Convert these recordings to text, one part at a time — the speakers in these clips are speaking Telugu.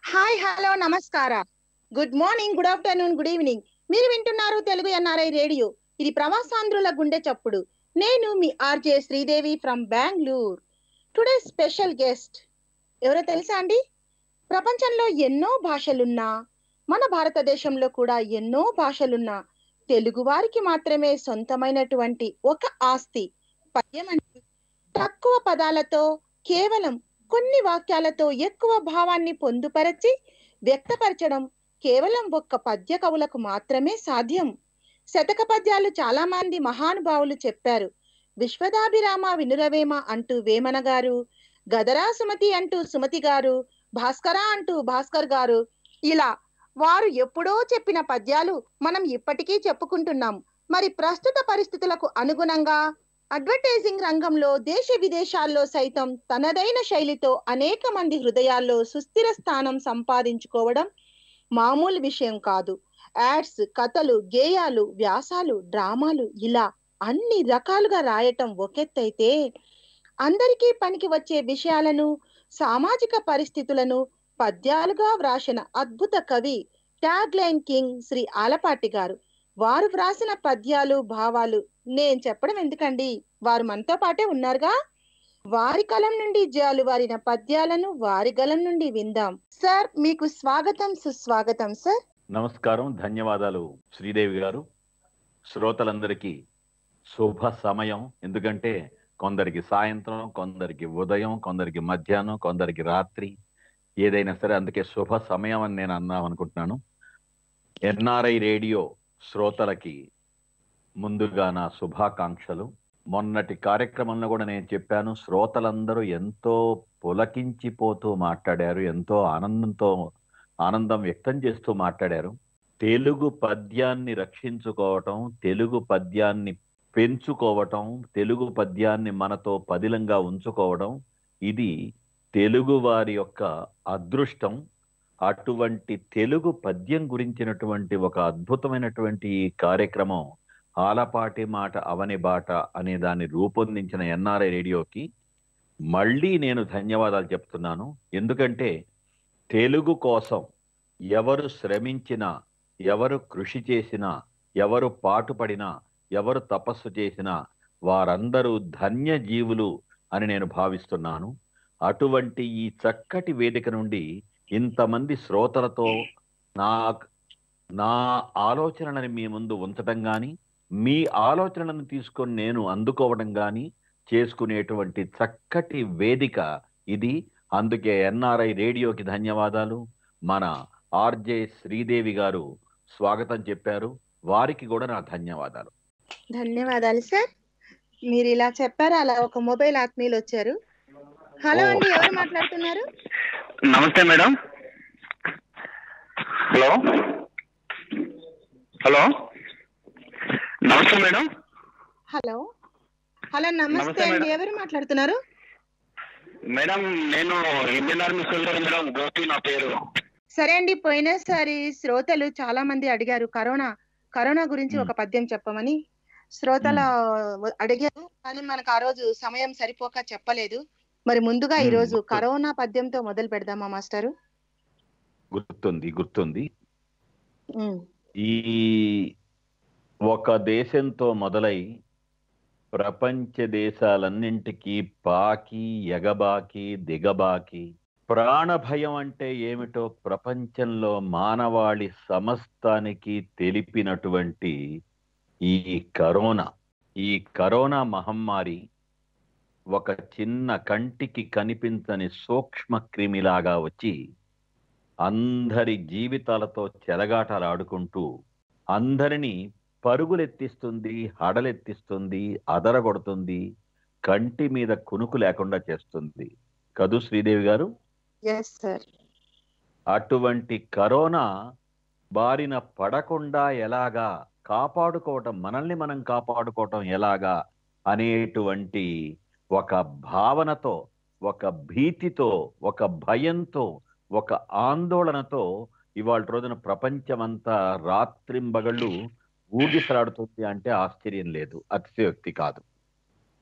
హాయ్ హలో నమస్కార good morning good afternoon good evening మీరు వింటున్నారు తెలుగు ఎన్ఆర్ఐ రేడియో ఇది ప్రవాసాంధ్రుల గుండె చప్పుడు నేను మీ RJ Sridevi from Bengaluru today special guest ఎవరో తెలుసా అండి ప్రపంచంలో ఎన్నో భాషలున్నా మన భారతదేశంలో కూడా ఎన్నో భాషలున్నా తెలుగు వారికి మాత్రమే సొంతమైనటువంటి ఒక ఆస్తి పద్యం అంటే తక్కువ పదాలతో కేవలం కొన్ని వాక్యాలతో ఎక్కువ భావాన్ని పొందుపరచి వ్యక్తపరచడం కేవలం ఒక్క పద్య కవులకు మాత్రమే సాధ్యం శతక పద్యాలు చాలా మంది మహానుభావులు చెప్పారు విశ్వదాభిరామ వినురవేమ అంటూ వేమన గారు గదరా సుమతి అంటూ సుమతి గారు భాస్కర అంటూ భాస్కర్ గారు ఇలా వారు ఎప్పుడో చెప్పిన పద్యాలు మనం ఇప్పటికీ చెప్పుకుంటున్నాం మరి ప్రస్తుత పరిస్థితులకు అనుగుణంగా అడ్వర్టైజింగ్ రంగంలో దేశ విదేశాల్లో సైతం తనదైన శైలితో అనేక మంది హృదయాల్లో సుస్థిర స్థానం సంపాదించుకోవడం మామూలు విషయం కాదు యాడ్స్ కథలు గేయాలు వ్యాసాలు డ్రామాలు ఇలా అన్ని రకాలుగా రాయటం ఒకెత్తైతే అందరికీ పనికి వచ్చే విషయాలను సామాజిక పరిస్థితులను పద్యాలుగా వ్రాసిన అద్భుత కవి tag line king Sri Alapati గారు వారు వ్రాసిన పద్యాలు భావాలు నేను చెప్పడం ఎందుకండి వారు మనతో పాటే ఉన్నారుగా వారి కలం నుండి జాలువారిన పద్యాలను వారి గలం నుండి విందాం సార్ మీకు స్వాగతం సుస్వాగతం సార్ నమస్కారం ధన్యవాదాలు శ్రీదేవి గారు శ్రోతలందరికీ శుభ సమయం ఎందుకంటే కొందరికి సాయంత్రం కొందరికి ఉదయం కొందరికి మధ్యాహ్నం కొందరికి రాత్రి ఏదైనా సరే అందుకే శుభ సమయం అని నేను అన్నాం అనుకుంటున్నాను ఎన్ఆర్ఐ రేడియో శ్రోతలకి ముందుగా నా శుభాకాంక్షలు మొన్నటి కార్యక్రమంలో కూడా నేను చెప్పాను శ్రోతలందరూ ఎంతో పులకించిపోతూ మాట్లాడారు ఎంతో ఆనందంతో ఆనందం వ్యక్తం చేస్తూ మాట్లాడారు తెలుగు పద్యాన్ని రక్షించుకోవటం తెలుగు పద్యాన్ని పెంచుకోవటం తెలుగు పద్యాన్ని మనతో పదిలంగా ఉంచుకోవడం ఇది తెలుగు వారి యొక్క అదృష్టం అటువంటి తెలుగు పద్యం గురించినటువంటి ఒక అద్భుతమైనటువంటి ఈ కార్యక్రమం ఆలపాటి మాట అవని బాట అనే దాన్ని రూపొందించిన ఎన్ఆర్ఐ రేడియోకి మళ్ళీ నేను ధన్యవాదాలు చెప్తున్నాను ఎందుకంటే తెలుగు కోసం ఎవరు శ్రమించినా ఎవరు కృషి చేసినా ఎవరు పాటుపడినా ఎవరు తపస్సు చేసినా వారందరూ ధన్య జీవులు అని నేను భావిస్తున్నాను అటువంటి ఈ చక్కటి వేదిక నుండి ఇంతమంది శ్రోతలతో నా నా ఆలోచనలను మీ ముందు ఉంచడం కానీ మీ ఆలోచనలను తీసుకొని నేను అందుకోవడం కానీ చేసుకునేటువంటి చక్కటి వేదిక ఇది అందుకే ఎన్ఆర్ఐ రేడియోకి ధన్యవాదాలు మన ఆర్జే శ్రీదేవి గారు స్వాగతం చెప్పారు వారికి కూడా నా ధన్యవాదాలు ధన్యవాదాలు సార్ మీరు ఇలా చెప్పారు అలా ఒక మొబైల్ ఆత్మీయులు వచ్చారు హలో ఓ. అండి ఎవరు మాట్లాడుతున్నారు నమస్తే మేడం హలో హలో నమస్తే మేడం హలో హలో నమస్తే నమస్తే అండి మేడం. ఎవరు మాట్లాడుతున్నారు మేడం నేను Indian army soldier madam Gopi నా పేరు సరే అండి పోయినసారి శ్రోతలు చాలా మంది అడిగారు కరోనా కరోనా గురించి మ్. ఒక పద్యం చెప్పమని శ్రోతల అడిగారు కానీ మనకు ఆ రోజు సమయం సరిపోక చెప్పలేదు మరి ముందుగా ఈ మ్, రోజు గుర్తు- కరోనా పద్యంతో మొదలు పెడదామా మాస్టారు గుర్తుంది గుర్తుంది మ్, ఈ ఒక దేశంతో మొదలై ప్రపంచ దేశాలన్నింటికీ పాకి ఎగబాకి దిగబాకి ప్రాణభయం అంటే ఏమిటో ప్రపంచంలో మానవాళి సమస్తానికి తెలిపినటువంటి ఈ కరోనా ఈ కరోనా మహమ్మారి ఒక చిన్న కంటికి కనిపించని సూక్ష్మ క్రిమిలాగా వచ్చి అందరి జీవితాలతో చెలగాటలాడుకుంటూ అందరినీ పరుగులెత్తిస్తుంది హడలెత్తిస్తుంది అదరగొడుతుంది కంటి మీద కునుకు లేకుండా చేస్తుంది కదు శ్రీదేవి గారు ఎస్ సార్ అటువంటి కరోనా బారిన పడకుండా ఎలాగా కాపాడుకోవటం మనల్ని మనం కాపాడుకోవటం ఎలాగా అనేటువంటి ఒక భావనతో ఒక భీతితో ఒక భయంతో ఒక ఆందోళనతో ఇవాళ రోజున ప్రపంచమంతా రాత్రింబగళ్ళు ఊగిసలాడుతుంది అంటే ఆశ్చర్యం లేదు అతిశయోక్తి కాదు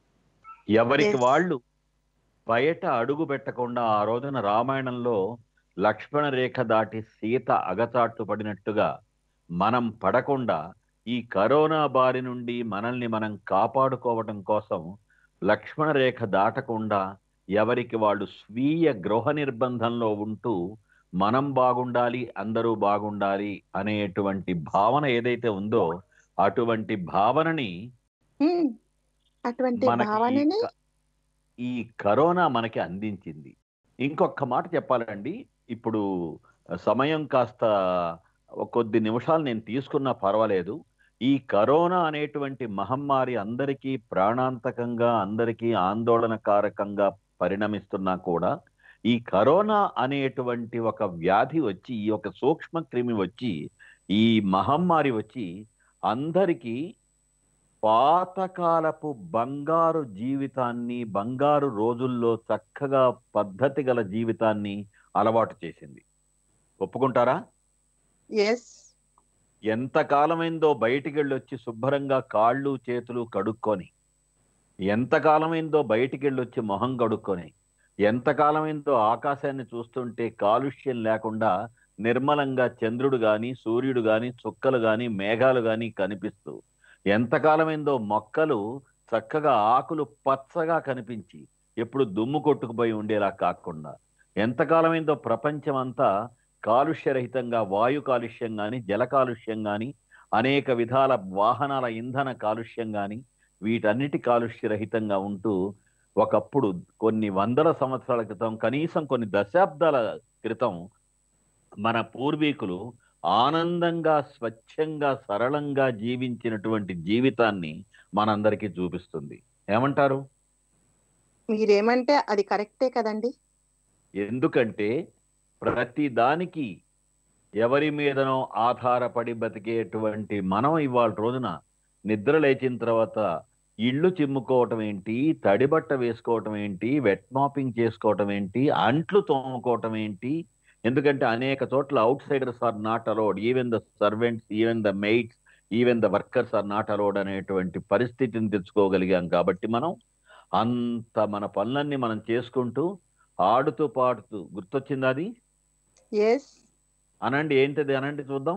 ఎవరికి Yes. వాళ్ళు బయట అడుగు పెట్టకుండా ఆ రోజున రామాయణంలో లక్ష్మణ రేఖ దాటి సీత అగచాట్లు పడినట్టుగా మనం పడకుండా ఈ కరోనా బారి నుండి మనల్ని మనం కాపాడుకోవటం కోసం లక్ష్మణ రేఖ దాటకుండా ఎవరికి వాళ్ళు స్వీయ గృహ నిర్బంధంలో ఉంటూ మనం బాగుండాలి అందరూ బాగుండాలి అనేటువంటి భావన ఏదైతే ఉందో అటువంటి భావనని ఉమ్, అటువంటి మనకి ఈ భావనని క- ఈ కరోనా మనకి అందించింది ఇంకొక మాట చెప్పాలండి ఇప్పుడు సమయం కాస్త ఒక కొద్ది నిమిషాలు నేను తీసుకున్నా పర్వాలేదు ఈ కరోనా అనేటువంటి మహమ్మారి అందరికీ ప్రాణాంతకంగా అందరికీ ఆందోళనకారకంగా పరిణమిస్తున్నా కూడా ఈ కరోనా అనేటువంటి ఒక వ్యాధి వచ్చి ఈ ఒక సూక్ష్మ క్రిమి వచ్చి ఈ మహమ్మారి వచ్చి అందరికీ పాతకాలపు బంగారు జీవితాన్ని బంగారు రోజుల్లో చక్కగా పద్ధతి గల జీవితాన్ని అలవాటు చేసింది ఒప్పుకుంటారా ఎస్ ఎంత కాలమైందో బయటికి వెళ్ళొచ్చి శుభ్రంగా కాళ్ళు చేతులు కడుక్కొని ఎంత కాలమైందో బయటికి వెళ్ళొచ్చి మొహం కడుక్కొని ఎంత కాలమైందో ఆకాశాన్ని చూస్తుంటే కాలుష్యం లేకుండా నిర్మలంగా చంద్రుడు గాని సూర్యుడు గాని చుక్కలు గాని మేఘాలు గాని కనిపిస్తూ ఎంతకాలమైందో మొక్కలు చక్కగా ఆకులు పచ్చగా కనిపించి ఎప్పుడు దుమ్ము కొట్టుకుపోయి ఉండేలా కాకుండా ఎంతకాలమైందో ప్రపంచం అంతా కాలుష్యరహితంగా వాయు కాలుష్యం గాని జల కాలుష్యం గాని అనేక విధాల వాహనాల ఇంధన కాలుష్యం గాని వీటన్నిటి కాలుష్యరహితంగా ఉంటూ ఒకప్పుడు కొన్ని వందల సంవత్సరాల క్రితం కనీసం కొన్ని దశాబ్దాల క్రితం మన పూర్వీకులు ఆనందంగా స్వచ్ఛంగా సరళంగా జీవించినటువంటి జీవితాన్ని మనందరికీ చూపిస్తుంది ఏమంటారు మీరేమంటే అది కరెక్టే కదండి ఎందుకంటే ప్రతి దానికి ఎవరి మీదనో ఆధారపడి బతికేటువంటి మనం ఇవాళ రోజున నిద్ర లేచిన తర్వాత ఇళ్ళు చిమ్ముకోవటం ఏంటి తడిబట్ట వేసుకోవటం ఏంటి వెట్ మాపింగ్ చేసుకోవటం ఏంటి అంట్లు తోముకోవటం ఏంటి ఎందుకంటే అనేక చోట్ల outsiders are not allowed even the servants even the maids even the workers are not allowed అనేటువంటి పరిస్థితిని తెచ్చుకోగలిగాం కాబట్టి మనం అంత మన పనులన్నీ మనం చేసుకుంటూ ఆడుతూ పాడుతూ గుర్తొచ్చింది అది ఎస్ అనండి ఏంటిది అనండి చూద్దాం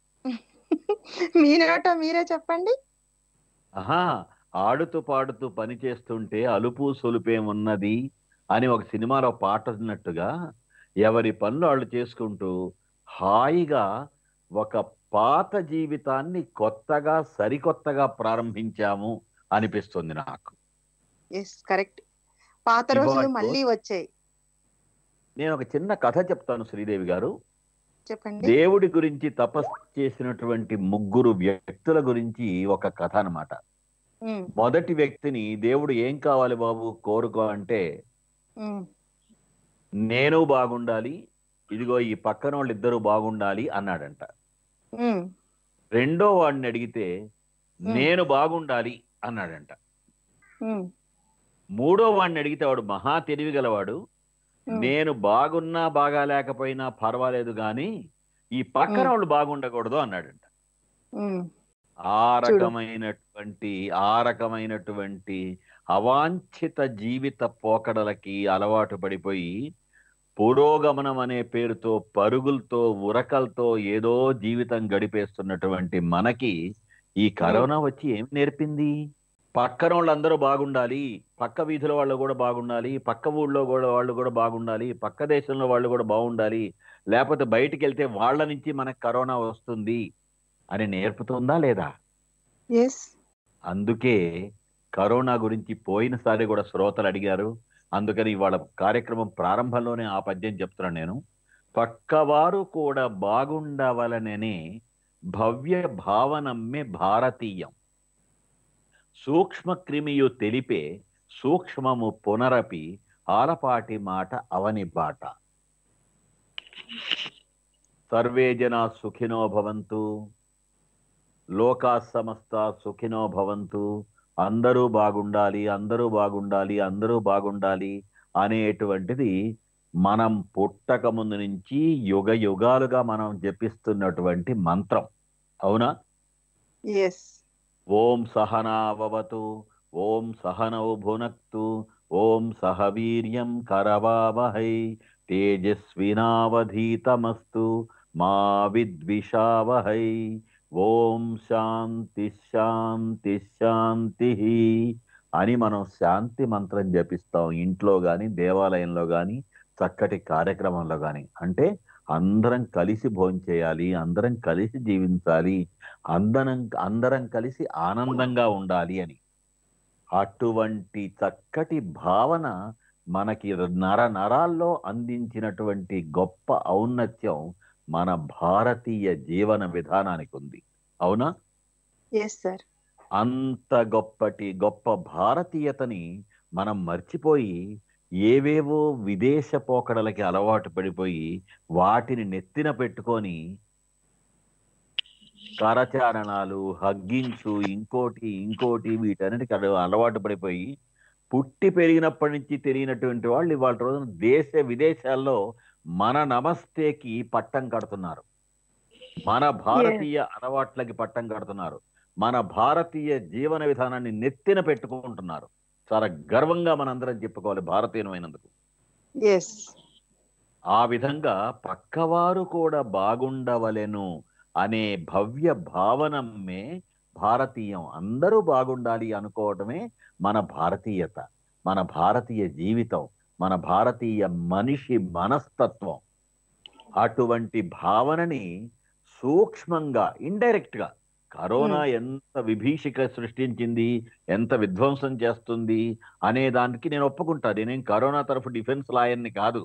మీ నోట మీరే చెప్పండి ఆహా ఆడుతూ పాడుతూ పని చేస్తుంటే అలుపు సొలుపేమున్నది అని ఒక సినిమాలో పాట ఉన్నట్టుగా ఎవరి పనులు వాళ్ళు చేసుకుంటూ హాయిగా ఒక పాత జీవితాన్ని కొత్తగా సరికొత్తగా ప్రారంభించాము అనిపిస్తుంది నాకు ఎస్ కరెక్ట్ పాత రోజులు ఇవాళ మళ్ళీ వచ్చాయి నేను ఒక చిన్న కథ చెప్తాను శ్రీదేవి గారు చెప్పండి దేవుడి గురించి తపస్సు చేసినటువంటి ముగ్గురు వ్యక్తుల గురించి ఒక కథ అన్నమాట ఉమ్, మొదటి వ్యక్తిని దేవుడు ఏం కావాలి బాబు కోరుకో అంటే ఉమ్, నేను బాగుండాలి ఇదిగో ఈ పక్కన వాళ్ళు ఇద్దరు బాగుండాలి అన్నాడంట ఉమ్, రెండో వాడిని అడిగితే నేను బాగుండాలి అన్నాడంట ఉమ్, మూడో వాడిని అడిగితే వాడు మహా తెలివి గలవాడు ఉమ్. నేను బాగున్నా బాగా లేకపోయినా పర్వాలేదు కానీ ఈ పక్కన మ్. వాళ్ళు బాగుండకూడదు అన్నాడంట ఉమ్, ఆ రకమైనటువంటి ఆ రకమైనటువంటి అవాంఛిత జీవిత పోకడలకి అలవాటు పడిపోయి పురోగమనం అనే పేరుతో పరుగులతో ఉరకలతో ఏదో జీవితం గడిపేస్తున్నటువంటి మనకి ఈ కరోనా వచ్చి ఏం నేర్పింది పక్కన వాళ్ళందరూ బాగుండాలి పక్క వీధుల వాళ్ళు కూడా బాగుండాలి పక్క ఊళ్ళో కూడా వాళ్ళు కూడా బాగుండాలి పక్క దేశంలో వాళ్ళు కూడా బాగుండాలి లేకపోతే బయటికి వెళ్తే వాళ్ళ నుంచి మనకు కరోనా వస్తుంది అని నేర్పుతుందా లేదా ఎస్ అందుకే కరోనా గురించి పోయినసారి కూడా శ్రోతలు అడిగారు అందుకని ఇవాళ కార్యక్రమం ప్రారంభంలోనే ఆ పద్యం చెప్తున్నాను నేను పక్కవారు కూడా బాగుండవలననే భవ్య భావనమ్మే భారతీయం సూక్ష్మ క్రిమియు తెలిపే సూక్ష్మము పునరపి ఆలపాటి మాట అవని బాట సర్వే జనా సుఖినో భవంతు లోకా సమస్త సుఖినో భవంతు అందరూ బాగుండాలి అందరూ బాగుండాలి అందరూ బాగుండాలి అనేటువంటిది మనం పుట్టక ముందు నుంచి యుగ యుగాలుగా మనం జపిస్తున్నటువంటి మంత్రం అవునా ఎస్ ఓం సహనావవతు ఓం సహనౌ భునక్తు ఓం సహ వీర్యం కరవావహై తేజస్వినావధీతమస్తు మా విద్విషావహై ఓం శాంతి శాంతి శాంతి అని మనం శాంతి మంత్రం జపిస్తాం ఇంట్లో గాని దేవాలయంలో గాని చక్కటి కార్యక్రమంలో గాని అంటే అందరం కలిసి భోంచేయాలి అందరం కలిసి జీవించాలి అందరం అందరం కలిసి ఆనందంగా ఉండాలి అని అటువంటి చక్కటి భావన మనకి నర నరాల్లో అందించినటువంటి గొప్ప ఔన్నత్యం మన భారతీయ జీవన విధానానికి ఉంది అవునా ఎస్ సార్ అంత గొప్పటి గొప్ప భారతీయతని మనం మర్చిపోయి ఏవేవో విదేశ పోకడలకి అలవాటు పడిపోయి వాటిని నెత్తిన పెట్టుకొని కరచారణాలు హగ్గించు ఇంకోటి ఇంకోటి వీటన్నిటికి అల- అలవాటు పడిపోయి పుట్టి పెరిగినప్పటి నుంచి తెలియనటువంటి వాళ్ళు ఇవాళ రోజున దేశ విదేశాల్లో మన నమస్తేకి పట్టం కడుతున్నారు మన భారతీయ అలవాట్లకి పట్టం కడుతున్నారు మన భారతీయ జీవన విధానాన్ని నెత్తిన పెట్టుకుంటున్నారు చాలా గర్వంగా మనందరం చెప్పుకోవాలి భారతీయమైనందుకు ఎస్ ఆ విధంగా పక్కవారు కూడా బాగుండవలెను అనే భవ్య భావనమే భారతీయం అందరూ బాగుండాలి అనుకోవటమే మన భారతీయత మన భారతీయ జీవితం మన భారతీయ మనిషి మనస్తత్వం అటువంటి భావనని సూక్ష్మంగా ఇండైరెక్ట్ గా కరోనా ఎంత విభీషిక సృష్టించింది ఎంత విధ్వంసం చేస్తుంది అనే దానికి నేను ఒప్పుకుంటా నేనేం కరోనా తరఫు డిఫెన్స్ లాయర్ని కాదు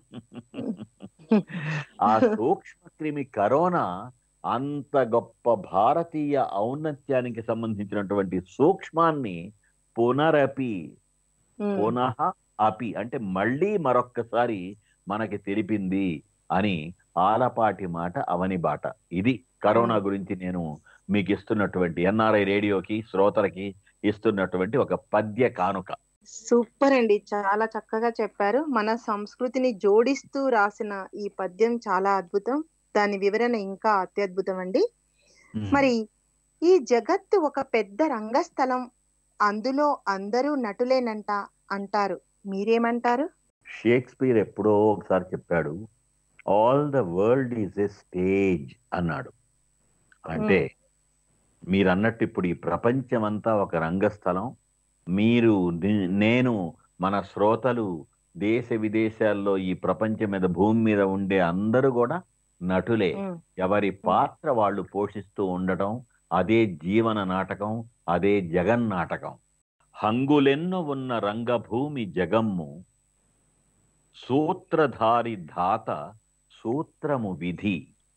ఆ సూక్ష్మ క్రిమి కరోనా అంత గొప్ప భారతీయ ఔన్నత్యానికి సంబంధించినటువంటి సూక్ష్మాన్ని పునరపి పునః అపి అంటే మళ్ళీ మరొక్కసారి మనకి తెలిపింది అని ఆలపాటి మాట అవని బాట ఇది కరోనా గురించి నేను మీకు ఇస్తున్నటువంటి ఎన్ఆర్ఐ రేడియోకి శ్రోతలకి ఇస్తున్నటువంటి ఒక పద్య కానుక సూపర్ అండి చాలా చక్కగా చెప్పారు మన సంస్కృతిని జోడిస్తూ రాసిన ఈ పద్యం చాలా అద్భుతం దాని వివరణ ఇంకా అత్యద్భుతం అండి మరి ఈ జగత్తు ఒక పెద్ద రంగస్థలం అందులో అందరూ నటులేనంట అంటారు మీరేమంటారు షేక్స్పియర్ ఎప్పుడో ఒకసారి చెప్పాడు all the world is a stage అన్నాడు అంటే మీరు అన్నట్టు ఇప్పుడు ఈ ప్రపంచం అంతా ఒక రంగస్థలం మీరు ని- నేను మన శ్రోతలు దేశ విదేశాల్లో ఈ ప్రపంచం మీద భూమి మీద ఉండే అందరూ కూడా నటులే ఉమ్, ఎవరి పాత్ర వాళ్ళు పోషిస్తూ ఉండటం అదే జీవన నాటకం అదే జగన్ నాటకం హంగులెన్నో ఉన్న రంగభూమి జగమ్ము సూత్రధారి ధాత సూత్రము విధి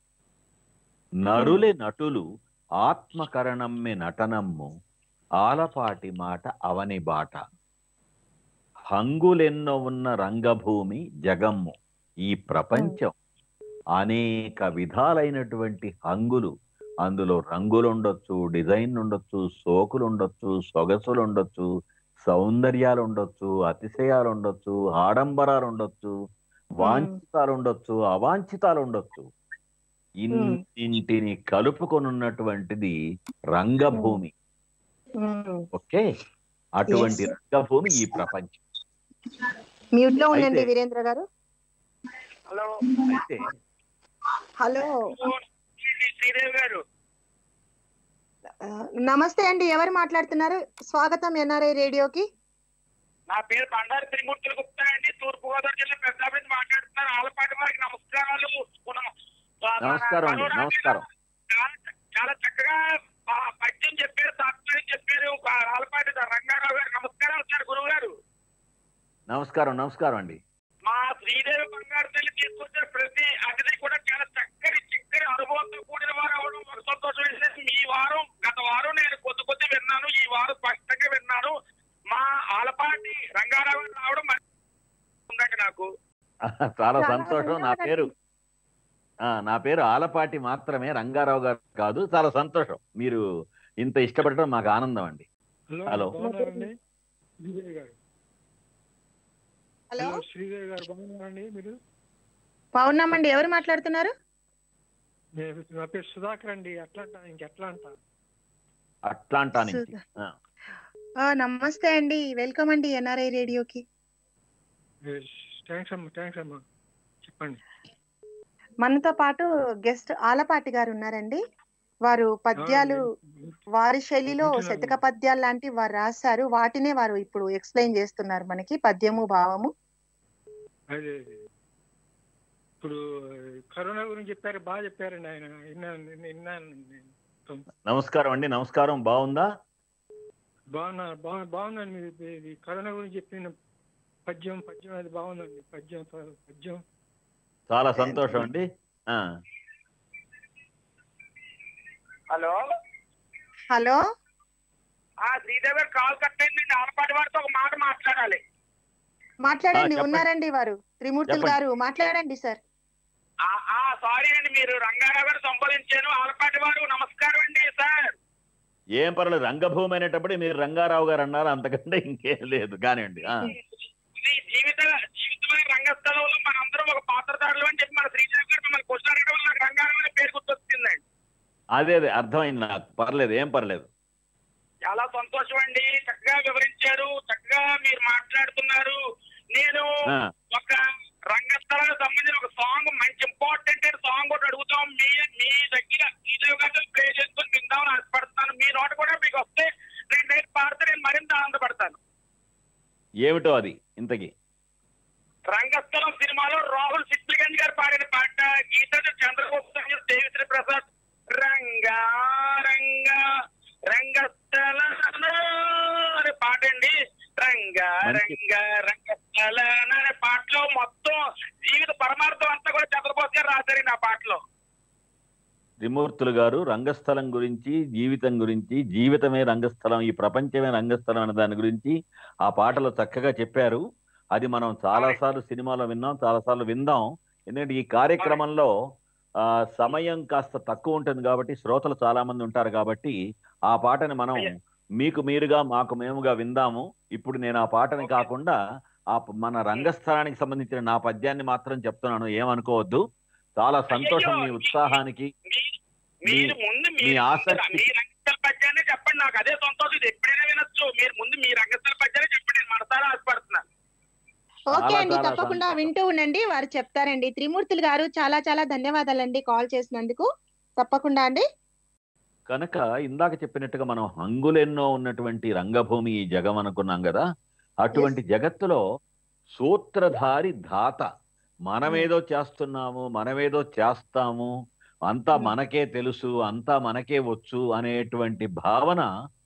నరులే నటులు ఆత్మకరణమ్మె నటనమ్ము ఆలపాటి మాట అవని బాట హంగులెన్నో ఉన్న రంగభూమి జగమ్ము ఈ ప్రపంచం అనేక విధాలైనటువంటి హంగులు అందులో రంగులు ఉండొచ్చు డిజైన్ ఉండొచ్చు సోకులు ఉండొచ్చు సొగసులు ఉండొచ్చు సౌందర్యాలు ఉండొచ్చు అతిశయాలు ఉండొచ్చు ఆడంబరాలు ఉండొచ్చు వాంఛితాలు ఉండొచ్చు అవాంఛితాలు ఉండొచ్చు ఇన్నింటిని కలుపుకొని ఉన్నటువంటిది రంగభూమి ఉమ్. ఓకే అటువంటి Yes. రంగభూమి ఈ ప్రపంచం మ్యూట్ లో ఉండండి అయితే- వీరేంద్ర గారు హలో అయితే హలో శ్రీదేవి గారు ఆ, నమస్తే అండి ఎవరు మాట్లాడుతున్నారు స్వాగతం ఎన్ఆర్ఐ రేడియోకి నా పేరు బండారు త్రిమూర్తులు గుప్తా అండి తూర్పు గోదావరి జిల్లా పెద్దాపల్లి నుంచి మాట్లాడుతున్నారు ఆలపాటి వారికి నమస్కారాలు పునః- మన నమస్కారం అండి కరోనా నమస్కారం చాలా చాలా చక్కగా ఆ పద్యం చెప్పారు తాత్పర్యం చెప్పారు ఆ ఆలపాటి రంగారావు గారు నమస్కారాలు సార్ గురువు గారు నమస్కారం నమస్కారం అండి మా శ్రీదేవి బంగారు తల్లి తీసుకొచ్చిన ప్రతి అతిథి కూడా చాలా చక్కటి చక్కటి అనుభవంతో కూడిన వారు అవడం ఒక సంతోషం వేసేసి మీ వారం గత వారం నేను కొద్ది కొద్ది విన్నాను ఈ వారం స్పష్టంగా విన్నాను మా ఆలపాటి రంగారావు గారు రావడం మంచి ఉందండి నాకు చాలా చాలా సంతోషం నా ధన్యవాదాలు. పేరు ఆ, నా పేరు ఆలపాటి మాత్రమే రంగారావు గారు కాదు చాలా సంతోషం మీరు ఇంత ఇష్టపడటం మాకు ఆనందం అండి హలో హలో. బాగున్నారండి శ్రీదేవి గారు హలో హలో శ్రీదేవి గారు బాగున్నారండి మీరు బాగున్నామండి ఎవరు మాట్లాడుతున్నారు నేను నా పేరు సుధాకర్ అండి అట్లాంటా ఇంకెట్లా అంట అట్లాంటా నుంచి సుధా. ఆ, ఆ, నమస్తే అండి వెల్కమ్ అండి ఎన్ఆర్ఐ రేడియోకి థ్యాంక్స్ అమ్మా థ్యాంక్స్ అమ్మా చెప్పండి మనతో పాటు గెస్ట్ ఆలపాటి గారు ఉన్నారండి వారు పద్యాలు వారి శైలిలో వింటున్నాను. శతక పద్యాలు లాంటి వారు రాశారు వాటినే వారు ఇప్పుడు ఎక్స్ప్లెయిన్ చేస్తున్నారు మనకి పద్యము భావము అదే అదే ఇప్పుడు కరోనా గురించి చెప్పారు బాగా చెప్పారండి ఆయన విన్నాను విన్నాను నేను. నమస్కారం అండి నమస్కారం బాగుందా బాగున్నా బాగు బాగుందండి ఇది ఇది కరోనా గురించి చెప్పిన పద్యం పద్యం అది బాగుందండి పద్యం పద్యం చాలా సంతోషం అండి ఆ, హలో హలో ఆ శ్రీదేవి గారు కాల్ కట్ అయిందండి ఆలపాటి వారితో ఒక మాట మాట్లాడాలి మాట్లాడండి చెప్పండి. ఉన్నారండి వారు త్రిమూర్తులు చెప్పండి. గారు మాట్లాడండి సార్ ఆ ఆ సారీ అండి మీరు రంగారావు గారు సంపాదించాను ఆలపాటి వారు నమస్కారం అండి సార్ ఏం పర్లేదు రంగభూమి అనేటప్పుడు మీరు రంగారావు గారు అన్నారు అంతకంటే ఇంకేం లేదు కానివ్వండి ఆ, ఇది జీవిత జీవితమైన రంగస్థలంలో మనందరం ఒక పాత్రధారులు అని చెప్పి మన శ్రీదేవి గారు మిమ్మల్ని క్వశ్చన్ అడగడం వల్ల నాకు రంగారావు అనే పేరు గుర్తొచ్చిందండి అదే అదే అర్థమైంది నాకు పర్లేదు ఏం పర్లేదు చాలా సంతోషం అండి చక్కగా వివరించారు చక్కగా మీరు మాట్లాడుతున్నారు నేను ఆ, ఒక రంగస్థలానికి సంబంధించిన ఒక సాంగ్ మంచి ఇంపార్టెంట్ అయిన సాంగ్ ఒకటి అడుగుతాం మీ మీ దగ్గర శ్రీదేవి గారితో ప్లే చేసుకొని విందామని ఆశపడతాను మీ నోట కూడా మీకు వస్తే రెండు నైట్ పాడితే నేను మరింత ఆనందపడతాను ఏమిటో అది ఇంతకి రంగస్థలం సినిమాలో రాహుల్ సిప్లిగంజ్ గారు పాడిన పాట గీత చంద్రగుప్త దేవిశ్రీ ప్రసాద్ రంగా రంగా రంగస్థల అనే పాట అండి రంగా మంచి- రంగా రంగస్థల అనే పాటలో మొత్తం జీవిత పరమార్థం అంతా కూడా చంద్రబోస్ గారు రాశారండి ఆ పాటలో త్రిమూర్తులు గారు రంగస్థలం గురించి జీవితం గురించి జీవితమే రంగస్థలం ఈ ప్రపంచమే రంగస్థలం అనే దాని గురించి ఆ పాటలో చక్కగా చెప్పారు అది మనం చాలా సార్లు సినిమాలో విన్నాం చాలా సార్లు విందాం ఎందుకంటే ఈ కార్యక్రమంలో ఆ సమయం కాస్త తక్కువ ఉంటుంది కాబట్టి శ్రోతలు చాలా మంది ఉంటారు కాబట్టి ఆ పాటని మనం అయ్యా. మీకు మీరుగా మాకు మేముగా విందాము ఇప్పుడు నేను ఆ పాటని ఓకే. కాకుండా ఆ ప- మన రంగస్థలానికి సంబంధించిన నా పద్యాన్ని మాత్రం చెప్తున్నాను ఏమనుకోవద్దు చాలా సంతోషం మీ అయ్యయ్యో, ఉత్సాహానికి మీ- మీరు ముందు మీ మీరు ఆసక్తి- మీ రంగస్థల పద్యాన్ని చెప్పండి నాకు అదే సంతోషం ఇది ఎప్పుడైనా వినొచ్చు మీరు ముందు మీ రంగస్థల పద్యాన్ని చెప్పండి నేను మనసారా ఆశపడుతున్నాను ఓకే చాలా అండి చాలా తప్పకుండా సంతోషం. వింటూ ఉండండి వారు చెప్తారండి త్రిమూర్తులు గారు చాలా చాలా ధన్యవాదాలండి కాల్ చేసినందుకు తప్పకుండా అండి కనుక ఇందాక చెప్పినట్టుగా మనం హంగులెన్నో ఉన్నటువంటి రంగభూమి ఈ జగం అనుకున్నాం కదా అటువంటి జగత్తులో సూత్రధారి ధాత మనమేదో చేస్తున్నాము మనమేదో చేస్తాము అంతా Hmm. మనకే తెలుసు అంతా మనకే వచ్చు అనేటువంటి భావన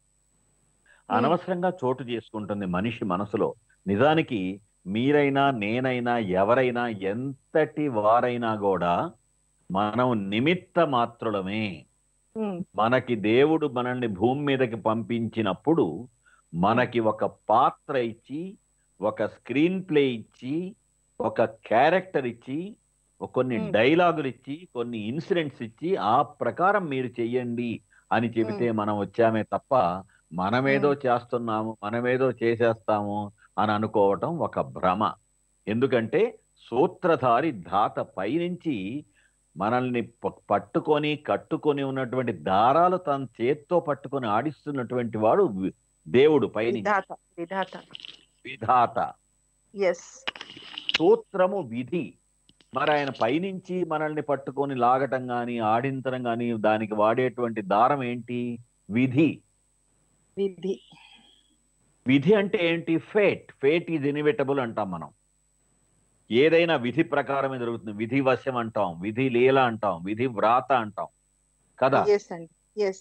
అనవసరంగా చోటు చేసుకుంటుంది మనిషి మనసులో నిజానికి మీరైనా నేనైనా ఎవరైనా ఎంతటి వారైనా కూడా మనం నిమిత్త మాత్రులమే ఉమ్, మనకి దేవుడు మనల్ని భూమి మీదకి పంపించినప్పుడు మనకి ఒక పాత్ర ఇచ్చి ఒక స్క్రీన్ ప్లే ఇచ్చి ఒక క్యారెక్టర్ ఇచ్చి ఒక కొన్ని Hmm. డైలాగులు ఇచ్చి కొన్ని ఇన్సిడెంట్స్ ఇచ్చి ఆ ప్రకారం మీరు చెయ్యండి అని చెబితే మనం వచ్చామే తప్ప మనమేదో చేస్తున్నాము మనమేదో చేసేస్తాము అని అనుకోవటం ఒక భ్రమ ఎందుకంటే సూత్రధారి ధాత పైనుంచి మనల్ని ప- పట్టుకొని కట్టుకొని ఉన్నటువంటి దారాలు తన చేత్తో పట్టుకొని ఆడిస్తున్నటువంటి వాడు వి- దేవుడు పైనుంచి విధాత విధాత విధాత ఎస్ సూత్రము విధి మరి ఆయన పైనుంచి మనల్ని పట్టుకొని లాగటం గాని ఆడించడం గాని దానికి వాడేటువంటి దారం ఏంటి విధి విధి విధి అంటే ఏంటి ఫేట్ ఫేట్ ఈజ్ ఇన్విటబుల్ అంటాం మనం ఏదైనా విధి ప్రకారమే జరుగుతుంది విధి వశం అంటాం విధి లీల అంటాం విధి వ్రాత అంటాం కదా ఎస్ అండి ఎస్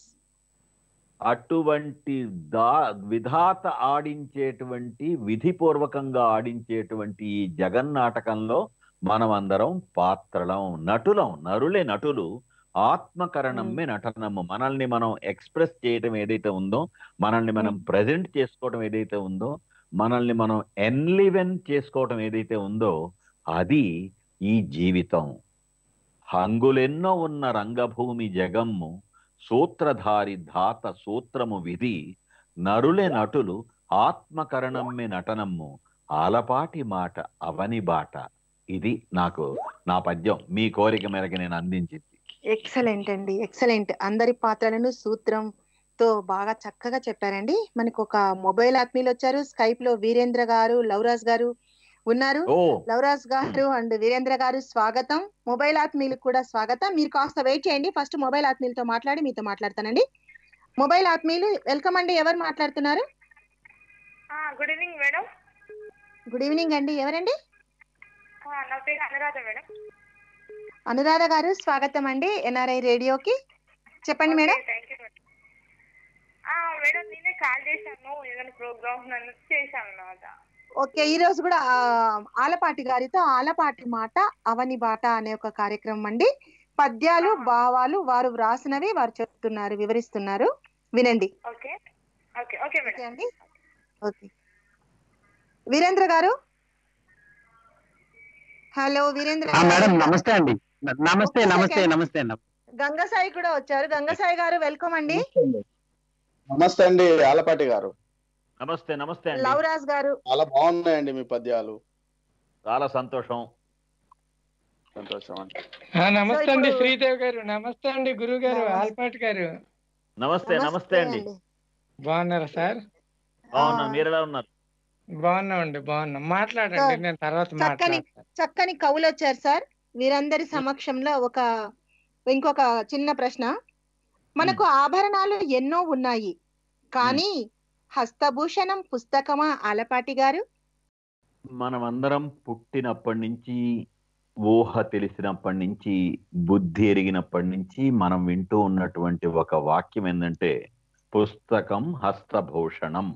అటువంటి దా విధాత ఆడించేటువంటి విధిపూర్వకంగా ఆడించేటువంటి ఈ జగన్నాటకంలో మనం అందరం పాత్రలం నటులం నరులే నటులు ఆత్మకరణమే నటనము మనల్ని మనం ఎక్స్ప్రెస్ చేయటం ఏదైతే ఉందో మనల్ని మనం Hmm. ప్రజెంట్ చేసుకోవటం ఏదైతే ఉందో మనల్ని మనం ఎన్లివెన్ చేసుకోవటం ఏదైతే ఉందో అది ఈ జీవితం హంగులెన్నో ఉన్న రంగభూమి జగమ్ము సూత్రధారి ధాత సూత్రము విధి నరులే నటులు ఆత్మకరణమ్మె నటనమ్ము ఆలపాటి మాట అవని బాట ఇది నాకు నా పద్యం మీ కోరిక మేరకు నేను అందించింది ఎక్సలెంట్ అండి ఎక్సలెంట్ అందరి పాత్రలను సూత్రంతో బాగా చక్కగా చెప్పారండి మనకు ఒక మొబైల్ ఆత్మీయులు వచ్చారు స్కైప్ లో వీరేంద్ర గారు లవరాజ్ గారు ఉన్నారు ఓ లవరాజ్ గారు అండ్ వీరేంద్ర గారు స్వాగతం మొబైల్ ఆత్మీయులకు కూడా స్వాగతం మీరు కాస్త వెయిట్ చేయండి ఫస్ట్ మొబైల్ ఆత్మీయులతో మాట్లాడి మీతో మాట్లాడతానండి మొబైల్ ఆత్మీయులు వెల్కమ్ అండి ఎవరు మాట్లాడుతున్నారు good evening madam good evening అండి ఎవరండి నా పేరు అనురాధ మేడం అనురాధ గారు స్వాగతం అండి ఎన్ఆర్ఐ రేడియోకి చెప్పండి madam thank you madam madam నేనే కాల్ చేశాను ఏదైనా ప్రోగ్రామ్ నన్ను చేశాను అన్నమాట ఓకే ఈ రోజు కూడా ఆ, ఆలపాటి గారితో ఆలపాటి మాట అవని బాట అనే ఒక కార్యక్రమం అండి పద్యాలు భావాలు వారు వ్రాసినవి వారు చెప్తున్నారు వివరిస్తున్నారు వినండి okay okay okay okay madam అండి ఓకే వీరేంద్ర గారు హలో వీరేంద్ర ఆ, మేడం గారు నమస్తే అండి న- నమస్తే ఒక్క నమస్తే సెకండ్. నమస్తే నమస్తే. గంగసాయి కూడా వచ్చారు గంగసాయి గారు వెల్కమ్ అండి నమస్తే అండి ఆలపాటి గారు నమస్తే నమస్తే అండి లవరాజ్ గారు చాలా బాగున్నాయండి మీ పద్యాలు చాలా సంతోషం సంతోషం అండి ఆ, నమస్తే అండి ఇప్పుడు- శ్రీదేవి గారు నమస్తే అండి గురువు గారు నమస్తే. ఆల్పాటి గారు నమస్తే నమస్తే అండి బాగున్నారా సార్ అవునా ఆ. మీరు ఎలా ఉన్నారు బాగున్నామండి బాగున్నాం మాట్లాడండి సార్, నేను తర్వాత చక్కని- మాట్లాడతాను చక్కని కవులు వచ్చారు సార్ వీరందరి సమక్షంలో ఒక ఇంకొక చిన్న ప్రశ్న మనకు ఆభరణాలు ఎన్నో ఉన్నాయి కానీ హస్తభూషణం పుస్తకమా ఆలపాటి గారు మనమందరం పుట్టినప్పటి నుంచి ఊహ తెలిసినప్పటి నుంచి బుద్ధి ఎరిగినప్పటి నుంచి మనం వింటూ ఉన్నటువంటి ఒక వాక్యం ఏంటంటే పుస్తకం హస్తభూషణం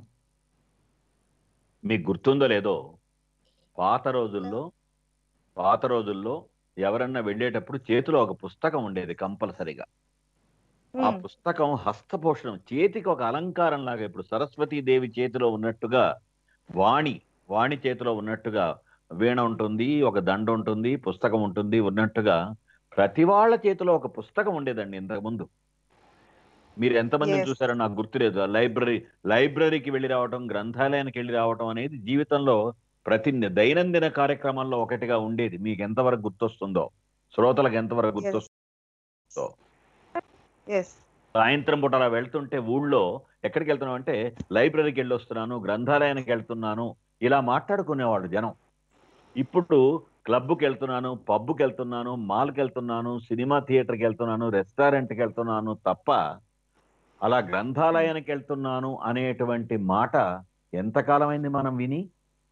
మీకు గుర్తుందో లేదో పాత రోజుల్లో పాత రోజుల్లో ఎవరన్నా వెళ్ళేటప్పుడు చేతిలో ఒక పుస్తకం ఉండేది కంపల్సరిగా ఆ ఉమ్, పుస్తకం హస్తభూషణం చేతికి ఒక అలంకారం లాగా ఇప్పుడు సరస్వతీ దేవి చేతిలో ఉన్నట్టుగా వాణి వాణి చేతిలో ఉన్నట్టుగా వీణ ఉంటుంది ఒక దండ ఉంటుంది పుస్తకం ఉంటుంది ఉన్నట్టుగా ప్రతి వాళ్ళ చేతిలో ఒక పుస్తకం ఉండేదండి ఇంతకు ముందు మీరు ఎంతమందిని Yes. చూసారో నాకు గుర్తులేదు లైబ్రరీ లైబ్రరీకి వెళ్ళి రావటం గ్రంథాలయానికి వెళ్ళి రావటం అనేది జీవితంలో ప్రతి దైనందిన కార్యక్రమంలో ఒకటిగా ఉండేది మీకు ఎంతవరకు గుర్తొస్తుందో శ్రోతలకు ఎంతవరకు Yes. గుర్తొస్తుందో yes. సాయంత్రం పూట అలా వెళ్తుంటే ఊళ్ళో ఎక్కడికి వెళ్తున్నాం అంటే లైబ్రరీకి వెళ్ళి వస్తున్నాను గ్రంథాలయానికి వెళ్తున్నాను ఇలా మాట్లాడుకునేవాడు జనం ఇప్పుడు క్లబ్కి వెళ్తున్నాను పబ్కి వెళ్తున్నాను మాల్కి వెళ్తున్నాను సినిమా థియేటర్కి వెళ్తున్నాను రెస్టారెంట్కి వెళ్తున్నాను తప్ప అలా గ్రంథాలయానికి వెళ్తున్నాను అనేటువంటి మాట ఎంతకాలమైంది మనం విని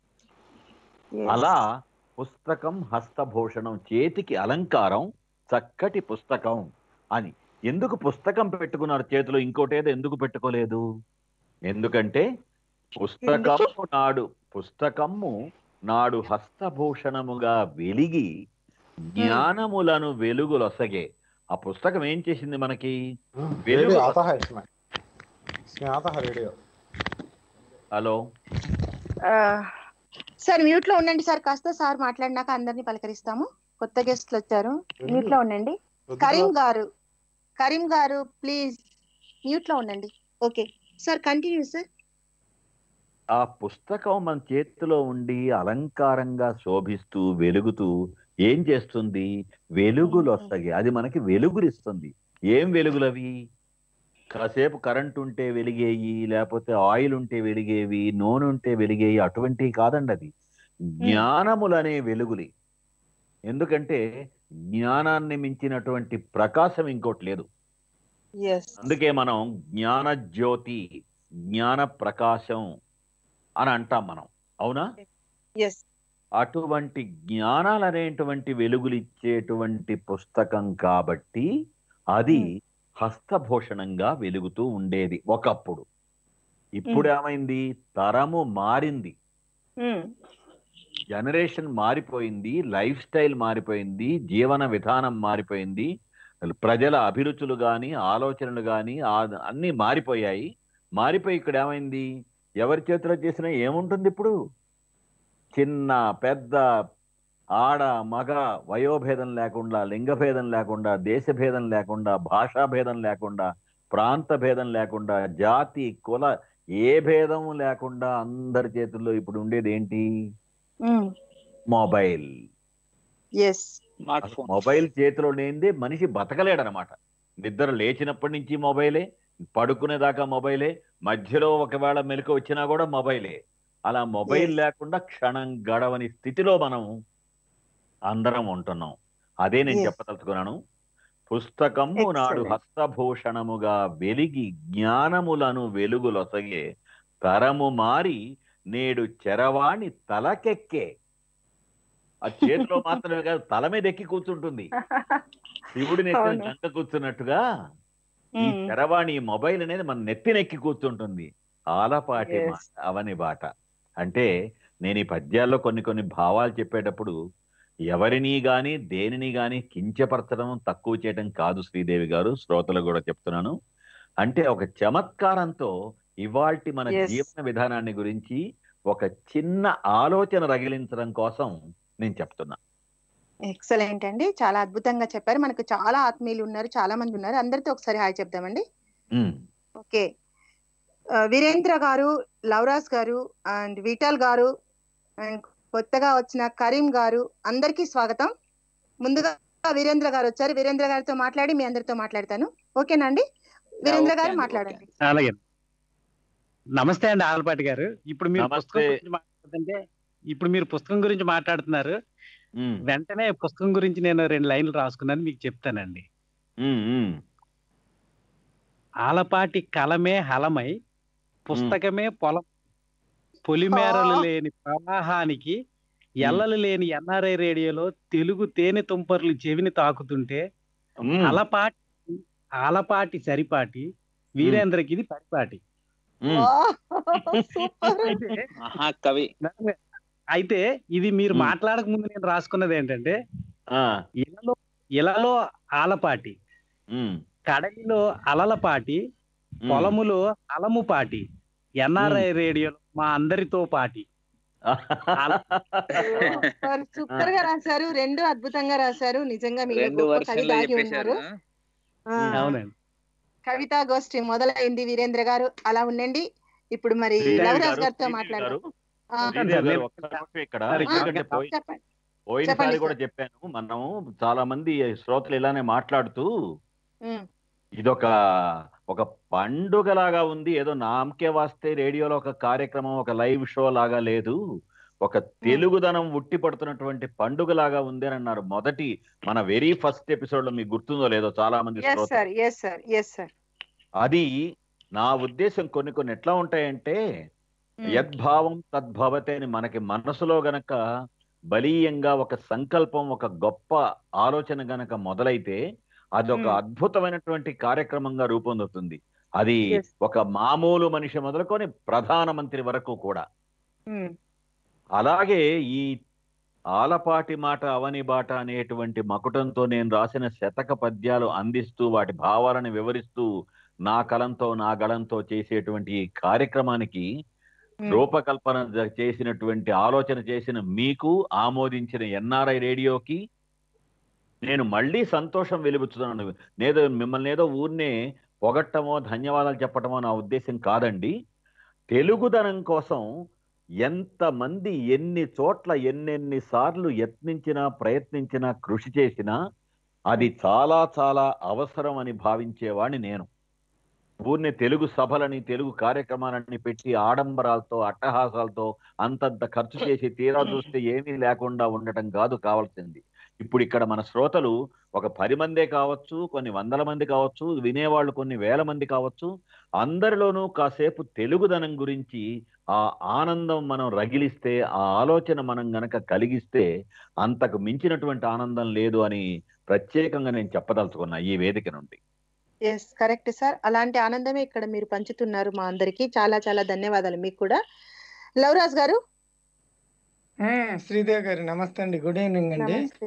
Yes. అలా పుస్తకం హస్తభూషణం చేతికి అలంకారం చక్కటి పుస్తకం అని ఎందుకు పుస్తకం పెట్టుకున్నారు చేతిలో ఇంకోటేదో ఎందుకు పెట్టుకోలేదు ఎందుకంటే పుస్తకము నాడు పుస్తకము నాడు హస్తభూషణముగా వెలిగి జ్ఞానములను వెలుగులొసగే ఆ పుస్తకం ఏం చేసింది మనకి వెలుగు रेडियो आता है इसमें इसमें आता है रेडियो హలో ఆ, సార్ మ్యూట్ లో ఉండండి సార్ కాస్త సార్ మాట్లాడినాక అందరినీ పలకరిస్తాము కొత్త గెస్ట్లు వచ్చారు మ్యూట్ లో ఉండండి కరీం గారు కరీం గారు ప్లీజ్ మ్యూట్ లో ఉండండి ఓకే సార్ కంటిన్యూ సార్ ఆ పుస్తకం మన చేతిలో ఉండి అలంకారంగా శోభిస్తూ వెలుగుతూ ఏం చేస్తుంది వెలుగులు వస్తాయి అది మనకి వెలుగునిస్తుంది ఏం వెలుగులవి కాసేపు కరెంట్ ఉంటే వెలిగేయి లేకపోతే ఆయిల్ ఉంటే వెలిగేవి నూనె ఉంటే వెలిగేవి అటువంటివి కాదండి అది జ్ఞానములనే వెలుగులి ఎందుకంటే జ్ఞానాన్ని మించినటువంటి ప్రకాశం ఇంకోటి లేదు ఎస్ అందుకే మనం జ్ఞాన జ్యోతి జ్ఞాన ప్రకాశం అని అంటాం మనం అవునా ఎస్ అటువంటి జ్ఞానాలు అనేటువంటి వెలుగులు ఇచ్చేటువంటి పుస్తకం కాబట్టి అది హస్తభూషణంగా వెలుగుతూ ఉండేది ఒకప్పుడు ఇప్పుడు ఏమైంది తరము మారింది జనరేషన్ మారిపోయింది లైఫ్ స్టైల్ మారిపోయింది జీవన విధానం మారిపోయింది ప్రజల అభిరుచులు కానీ ఆలోచనలు కానీ అన్నీ మారిపోయాయి మారిపోయి ఇక్కడ ఏమైంది ఎవరి చేతిలో చేసినా ఏముంటుంది ఇప్పుడు చిన్న పెద్ద ఆడ మగ వయోభేదం లేకుండా లింగభేదం లేకుండా దేశభేదం లేకుండా భాషా భేదం లేకుండా ప్రాంత భేదం లేకుండా జాతి కుల ఏ భేదం లేకుండా అందరి చేతుల్లో ఇప్పుడు ఉండేది ఏంటి మొబైల్ ఎస్ అసలు మొబైల్ చేతిలో లేనిదే మనిషి బతకలేడనమాట నిద్ర లేచినప్పటి నుంచి మొబైలే పడుకునేదాకా మొబైలే మధ్యలో ఒకవేళ మెలకు వచ్చినా కూడా మొబైలే అలా మొబైల్ Yes. లేకుండా క్షణం గడవని స్థితిలో మనం అందరం ఉంటున్నాం అదే నేను Yes. చెప్పదలుచుకున్నాను పుస్తకము నాడు Excellent. హస్తభూషణముగా వెలిగి జ్ఞానములను వెలుగులొసగే తరము మారి నేడు చెరవాణి తలకెక్కే ఆ చేతిలో మాత్రమే కాదు తల మీద ఎక్కి కూర్చుంటుంది శివుడి నెత్తిన అవును. గంట కూర్చున్నట్టుగా ఈ ఉమ్. చరవాణి మొబైల్ అనేది మన నెత్తినెక్కి కూర్చుంటుంది ఆలపాటి Yes. మాట అవని బాట అంటే నేను ఈ పద్యాల్లో కొన్ని కొన్ని భావాలు చెప్పేటప్పుడు ఎవరిని గాని దేనిని గాని కించపరచడం తక్కువ చేయడం కాదు శ్రీదేవి గారు శ్రోతలు కూడా చెప్తున్నాను అంటే ఒక చమత్కారంతో ఇవాల్టి మన Yes. జీవన విధానాన్ని గురించి ఒక చిన్న ఆలోచన రగిలించడం కోసం నేను చెప్తున్నా ఎక్సలెంట్ అండి చాలా అద్భుతంగా చెప్పారు మనకు చాలా ఆత్మీయులు ఉన్నారు చాలా మంది ఉన్నారు అందరితో ఒకసారి హాయ్ చెప్దామండి ఉమ్, ఓకే ఆ, వీరేంద్ర గారు లవరాజ్ గారు అండ్ విఠల్ గారు అండ్ కొత్తగా వచ్చిన కరీం గారు అందరికీ స్వాగతం ముందుగా వీరేంద్ర గారు వచ్చారు వీరేంద్ర గారితో మాట్లాడి మీ అందరితో మాట్లాడతాను ఓకేనా అండి వీరేంద్ర ఓకే గారు అండి, మాట్లాడండి అలాగే నమస్తే అండి ఆలపాటి గారు ఇప్పుడు మీరు నమస్తే. పుస్తకం గురించి మాట్లాడుతుంటే ఇప్పుడు మీరు పుస్తకం గురించి మాట్లాడుతున్నారు ఉమ్, వెంటనే పుస్తకం గురించి నేను రెండు లైన్లు రాసుకున్నాను మీకు చెప్తానండి ఉమ్, ఉమ్. ఆలపాటి కలమే హలమై పుస్తకమే పొలం పొలిమేరలు ఆ. లేని ప్రవాహానికి ఎల్లలు లేని ఎన్ఆర్ఐ రేడియోలో తెలుగు తేనె తుంపర్లు చెవిని తాకుతుంటే ఉమ్, అలపాటి ఆలపాటి సరిపాటి వీరేంద్రకి ఇది పరిపాటి ఉమ్. సూపర్ అయితే మహాకవి అయితే ఇది మీరు మ్. మాట్లాడక ముందు నేను రాసుకున్నది ఏంటంటే ఆ, ఇలలో ఇలలో ఆలపాటి ఉమ్, కడలిలో అలలపాటి ఉమ్. పొలములో అలము పాటి ఎన్ఆర్ఐ రేడియోలో మా అందరితో పాటి సూపర్ సూపర్ గా రాశారు రెండు అద్భుతంగా రాశారు నిజంగా మీరు రెండు గొప్ప కవి వర్షన్లు దాగి చెప్పేశారు ఉన్నారు ఆ, అవునండి కవితా గోష్ఠి మొదలైంది వీరేంద్ర గారు అలా ఉండండి ఇప్పుడు మరి శ్రీదేవి లవరాజ్ గారు, గారితో శ్రీదేవి మాట్లాడదాం గారు, ఆ, శ్రీదేవి గారు నేను- ఒక్క నిమిషం ఇక్కడ సరే, ఎందుకంటే పోయి- చెప్పండి పోయినసారి చెప్పండి కూడా చెప్పాను మనం చాలా మంది శ్రోతలు ఇలానే మాట్లాడుతూ ఉమ్, ఇదొక ఒక పండుగలాగా ఉంది ఏదో నామకే వాస్తే రేడియోలో ఒక కార్యక్రమం ఒక లైవ్ షో లాగా లేదు ఒక తెలుగుదనం ఉట్టి పడుతున్నటువంటి పండుగలాగా ఉంది అని అన్నారు మొదటి మన వెరీ ఫస్ట్ ఎపిసోడ్ లో మీకు గుర్తుందో లేదో చాలా మంది ఎస్ శ్రోతలు sir yes sir yes sir అది నా ఉద్దేశం కొన్ని కొన్ని ఎట్లా ఉంటాయంటే యద్భావం తద్భవతే అని మనకి మనసులో గనక బలీయంగా ఒక సంకల్పం ఒక గొప్ప ఆలోచన గనక మొదలైతే అది ఒక Hmm. అద్భుతమైనటువంటి కార్యక్రమంగా రూపొందుతుంది అది Yes. ఒక మామూలు మనిషి మొదలుకొని ప్రధానమంత్రి వరకు కూడా అలాగే ఈ ఆలపాటి మాట అవని బాట అనేటువంటి మకుటంతో నేను రాసిన శతక పద్యాలు అందిస్తూ వాటి భావాలను వివరిస్తూ నా కలంతో నా గళంతో చేసేటువంటి ఈ కార్యక్రమానికి రూపకల్పన జ- చేసినటువంటి ఆలోచన చేసిన మీకు ఆమోదించిన ఎన్ఆర్ఐ రేడియోకి నేను మళ్ళీ సంతోషం వెలుగుతున్నాను నేదో మిమ్మల్ని ఏదో ఊరినే పొగట్టమో ధన్యవాదాలు చెప్పటమో నా ఉద్దేశం కాదండి తెలుగుదనం కోసం ఎంతమంది ఎన్ని చోట్ల ఎన్నెన్ని సార్లు యత్నించినా ప్రయత్నించినా కృషి చేసినా అది చాలా చాలా అవసరం అని భావించేవాడిని నేను ఊరిని తెలుగు సభలని తెలుగు కార్యక్రమాలని పెట్టి ఆడంబరాలతో అట్టహాసాలతో అంతంత ఖర్చు చేసి తీరా చూస్తే ఏమీ లేకుండా ఉండటం కాదు కావాల్సింది ఇప్పుడు ఇక్కడ మన శ్రోతలు ఒక పది మందే కావచ్చు కొన్ని వందల మంది కావచ్చు వినేవాళ్ళు కొన్ని వేల మంది కావచ్చు అందరిలోనూ కాసేపు తెలుగుదనం గురించి ఆ ఆనందం మనం రగిలిస్తే ఆ ఆలోచన మనం గనక కలిగిస్తే అంతకు మించినటువంటి ఆనందం లేదు అని ప్రత్యేకంగా నేను చెప్పదలుచుకున్నా ఈ వేదిక నుండి ఎస్ కరెక్ట్ సార్ అలాంటి ఆనందమే ఇక్కడ మీరు పంచుతున్నారు మా అందరికి చాలా చాలా ధన్యవాదాలు మీకు కూడా లవరాజ్ గారు ఉమ్, శ్రీదేవి గారు నమస్తే అండి గుడ్ ఈవినింగ్ అండి నమస్తే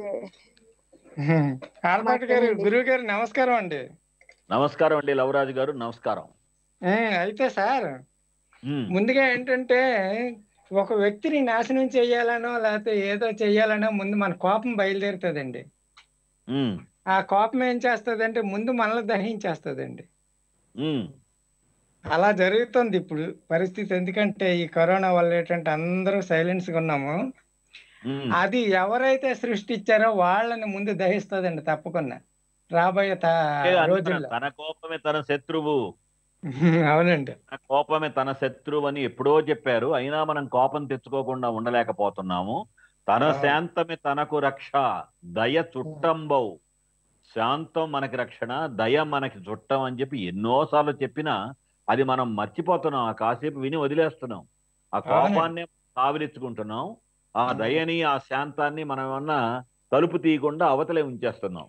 ఆడపాటి గారు మాట్లాడండి. గురువు గారు నమస్కారం అండి నమస్కారం అండి లవరాజు గారు నమస్కారం ఉమ్, అయితే సార్ ఉమ్, ముందుగా ఏంటంటే ఒక వ్యక్తిని నాశనం చేయాలనో లేకపోతే ఏదో చేయాలనో ముందు మన కోపం బయలుదేరుతుందండి ఉమ్, ఆ కోపం ఏం చేస్తుందంటే ముందు మనల్ని దహించేస్తుందండి ఉమ్, అలా జరుగుతుంది ఇప్పుడు పరిస్థితి ఎందుకంటే ఈ కరోనా వల్ల ఏంటంటే అందరూ సైలెన్స్ గా ఉన్నాము ఉమ్. అది ఎవరైతే సృష్టించారో వాళ్ళని ముందు దహిస్తుందండి తప్పకుండా రాబోయే త- ఏ అనుకున్నా, రోజుల్లో తన కోపమే తన శత్రువు అవునండి కోపమే తన శత్రువు అని ఎప్పుడో చెప్పారు అయినా మనం కోపం తెచ్చుకోకుండా ఉండలేకపోతున్నాము తన ఆ. శాంతమే తనకు రక్ష దయ చుట్టంబౌ శాంతం మనకి రక్షణ దయ మనకి చుట్టం అని చెప్పి ఎన్నోసార్లు చెప్పినా అది మనం మర్చిపోతున్నాం ఆ కాసేపు విని వదిలేస్తున్నాం ఆ కోపాన్ని కావిలించుకుంటున్నాం ఆ అవును. దయని ఆ శాంతాన్ని మనం ఏమన్నా తలుపు తీయకుండా అవతలే ఉంచేస్తున్నాం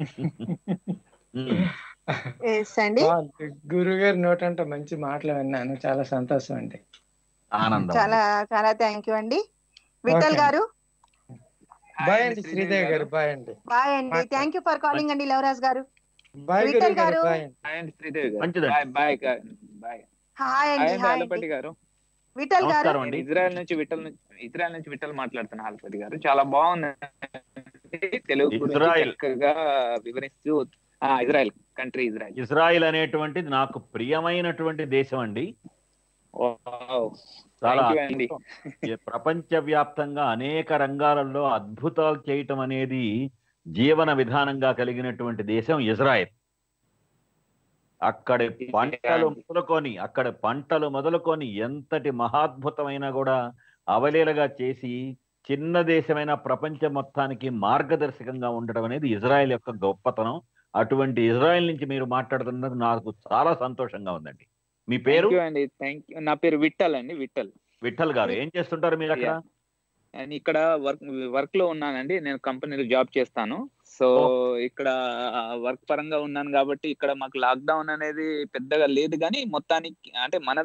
ఉమ్. ఎస్ అండి బాగుంది. గురుగారి నోటంట మంచి మాటలు విన్నాను చాలా సంతోషం అండి ఆనందం చాలా చాలా థ్యాంక్ యూ అండి విఠల్ Okay. గారు బాయ్ అండి శ్రీదేవి గారు బాయ్ అండి బాయ్ అండి మాట్లాడు. థ్యాంక్ యూ ఫర్ కాలింగ్ అండి లవరాజ్ గారు బాయ్ విఠల్ గురువు గారు గారు. బాయ్ అండి హాయ్ అండి శ్రీదేవి గారు మంచిదండి. బాయ్ బాయ్ గా- బాయ్ హాయ్ హాయ్ అండి అండి హాయ్ ఆలపతి అండి గారు విఠల్ గారు నమస్కారం అండి నేను ఇజ్రాయెల్ నుంచి విఠల్ నుంచి ఇజ్రాయెల్ నుంచి విఠల్ మాట్లాడుతున్నా ఆలపతి గారు చాలా బాగుంది తెలుగు గురించి ఇజ్రాయెల్. చక్కగా వివరిస్తూ ఆ ఇజ్రాయెల్ కంట్రీ ఇజ్రాయెల్ ఇజ్రాయిల్ అనేటువంటిది నాకు ప్రియమైనటువంటి దేశం అండి వావ్. చాలా Thank you అండి ఈ ప్రపంచవ్యాప్తంగా అనేక రంగాలలో అద్భుతాలు చేయటం అనేది జీవన విధానంగా కలిగినటువంటి దేశం ఇజ్రాయెల్ అక్కడి పంటలు మొదలుకొని అక్కడ పంటలు మొదలుకొని ఎంతటి మహాద్భుతమైన కూడా అవలీలగా చేసి చిన్న దేశమైన ప్రపంచం మొత్తానికి మార్గదర్శకంగా ఉండడం అనేది ఇజ్రాయెల్ యొక్క గొప్పతనం అటువంటి ఇజ్రాయెల్ నుంచి మీరు మాట్లాడుతున్నది నాకు చాలా సంతోషంగా ఉందండి మీ పేరు థ్యాంక్ యూ అండి థ్యాంక్ యూ నా పేరు విఠల్ అండి విఠల్ విఠల్ గారు ఏం చేస్తుంటారు మీరు అక్కడ Yeah. నేను ఇక్కడ వర్క్ వర్క్ లో ఉన్నానండి నేను కంపెనీలో జాబ్ చేస్తాను సో ఇక్కడ వర్క్ పరంగా ఉన్నాను కాబట్టి ఇక్కడ మాకు లాక్డౌన్ అనేది పెద్దగా లేదు కానీ మొత్తానికి అంటే మన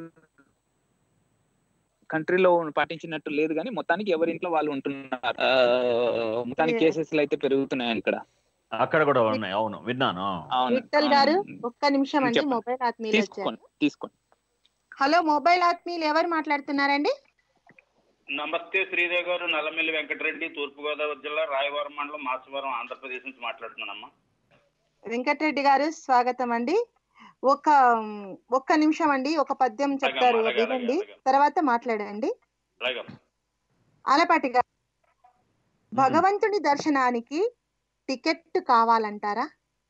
కంట్రీలో పాటించినట్టు లేదు కానీ మొత్తానికి ఎవరి ఇంట్లో వాళ్ళు ఉంటున్నారు ఆ, మొత్తానికి Yeah. కేసెస్ అయితే పెరుగుతున్నాయి ఇక్కడ అక్కడ కూడా ఉన్నాయి అవును విన్నాను అవును విఠల్ గారు అవును. ఒక్క నిమిషం అండి చెప్పండి. మొబైల్ ఆత్మీయులు వచ్చారు తీసుకోండి తీసుకోండి హలో మొబైల్ ఆత్మీయులు ఎవరు మాట్లాడుతున్నారండి నమస్తే శ్రీదేవి గారు నల్లమిల్లి వెంకటరెడ్డి తూర్పుగోదావరి జిల్లా రాయవరం మండలం మాచవరం ఆంధ్రప్రదేశ్ నుంచి మాట్లాడుతున్నానమ్మా వెంకటరెడ్డి గారు స్వాగతం అండి ఒక ఒక్క నిమిషం అండి ఒక పద్యం చెప్తారు అలాగే, అలాగే, వినండి అలాగే. తర్వాత మాట్లాడండి అలాగే ఆలపాటి గారు భగవంతుడి దర్శనానికి టికెట్ కావాలంటారా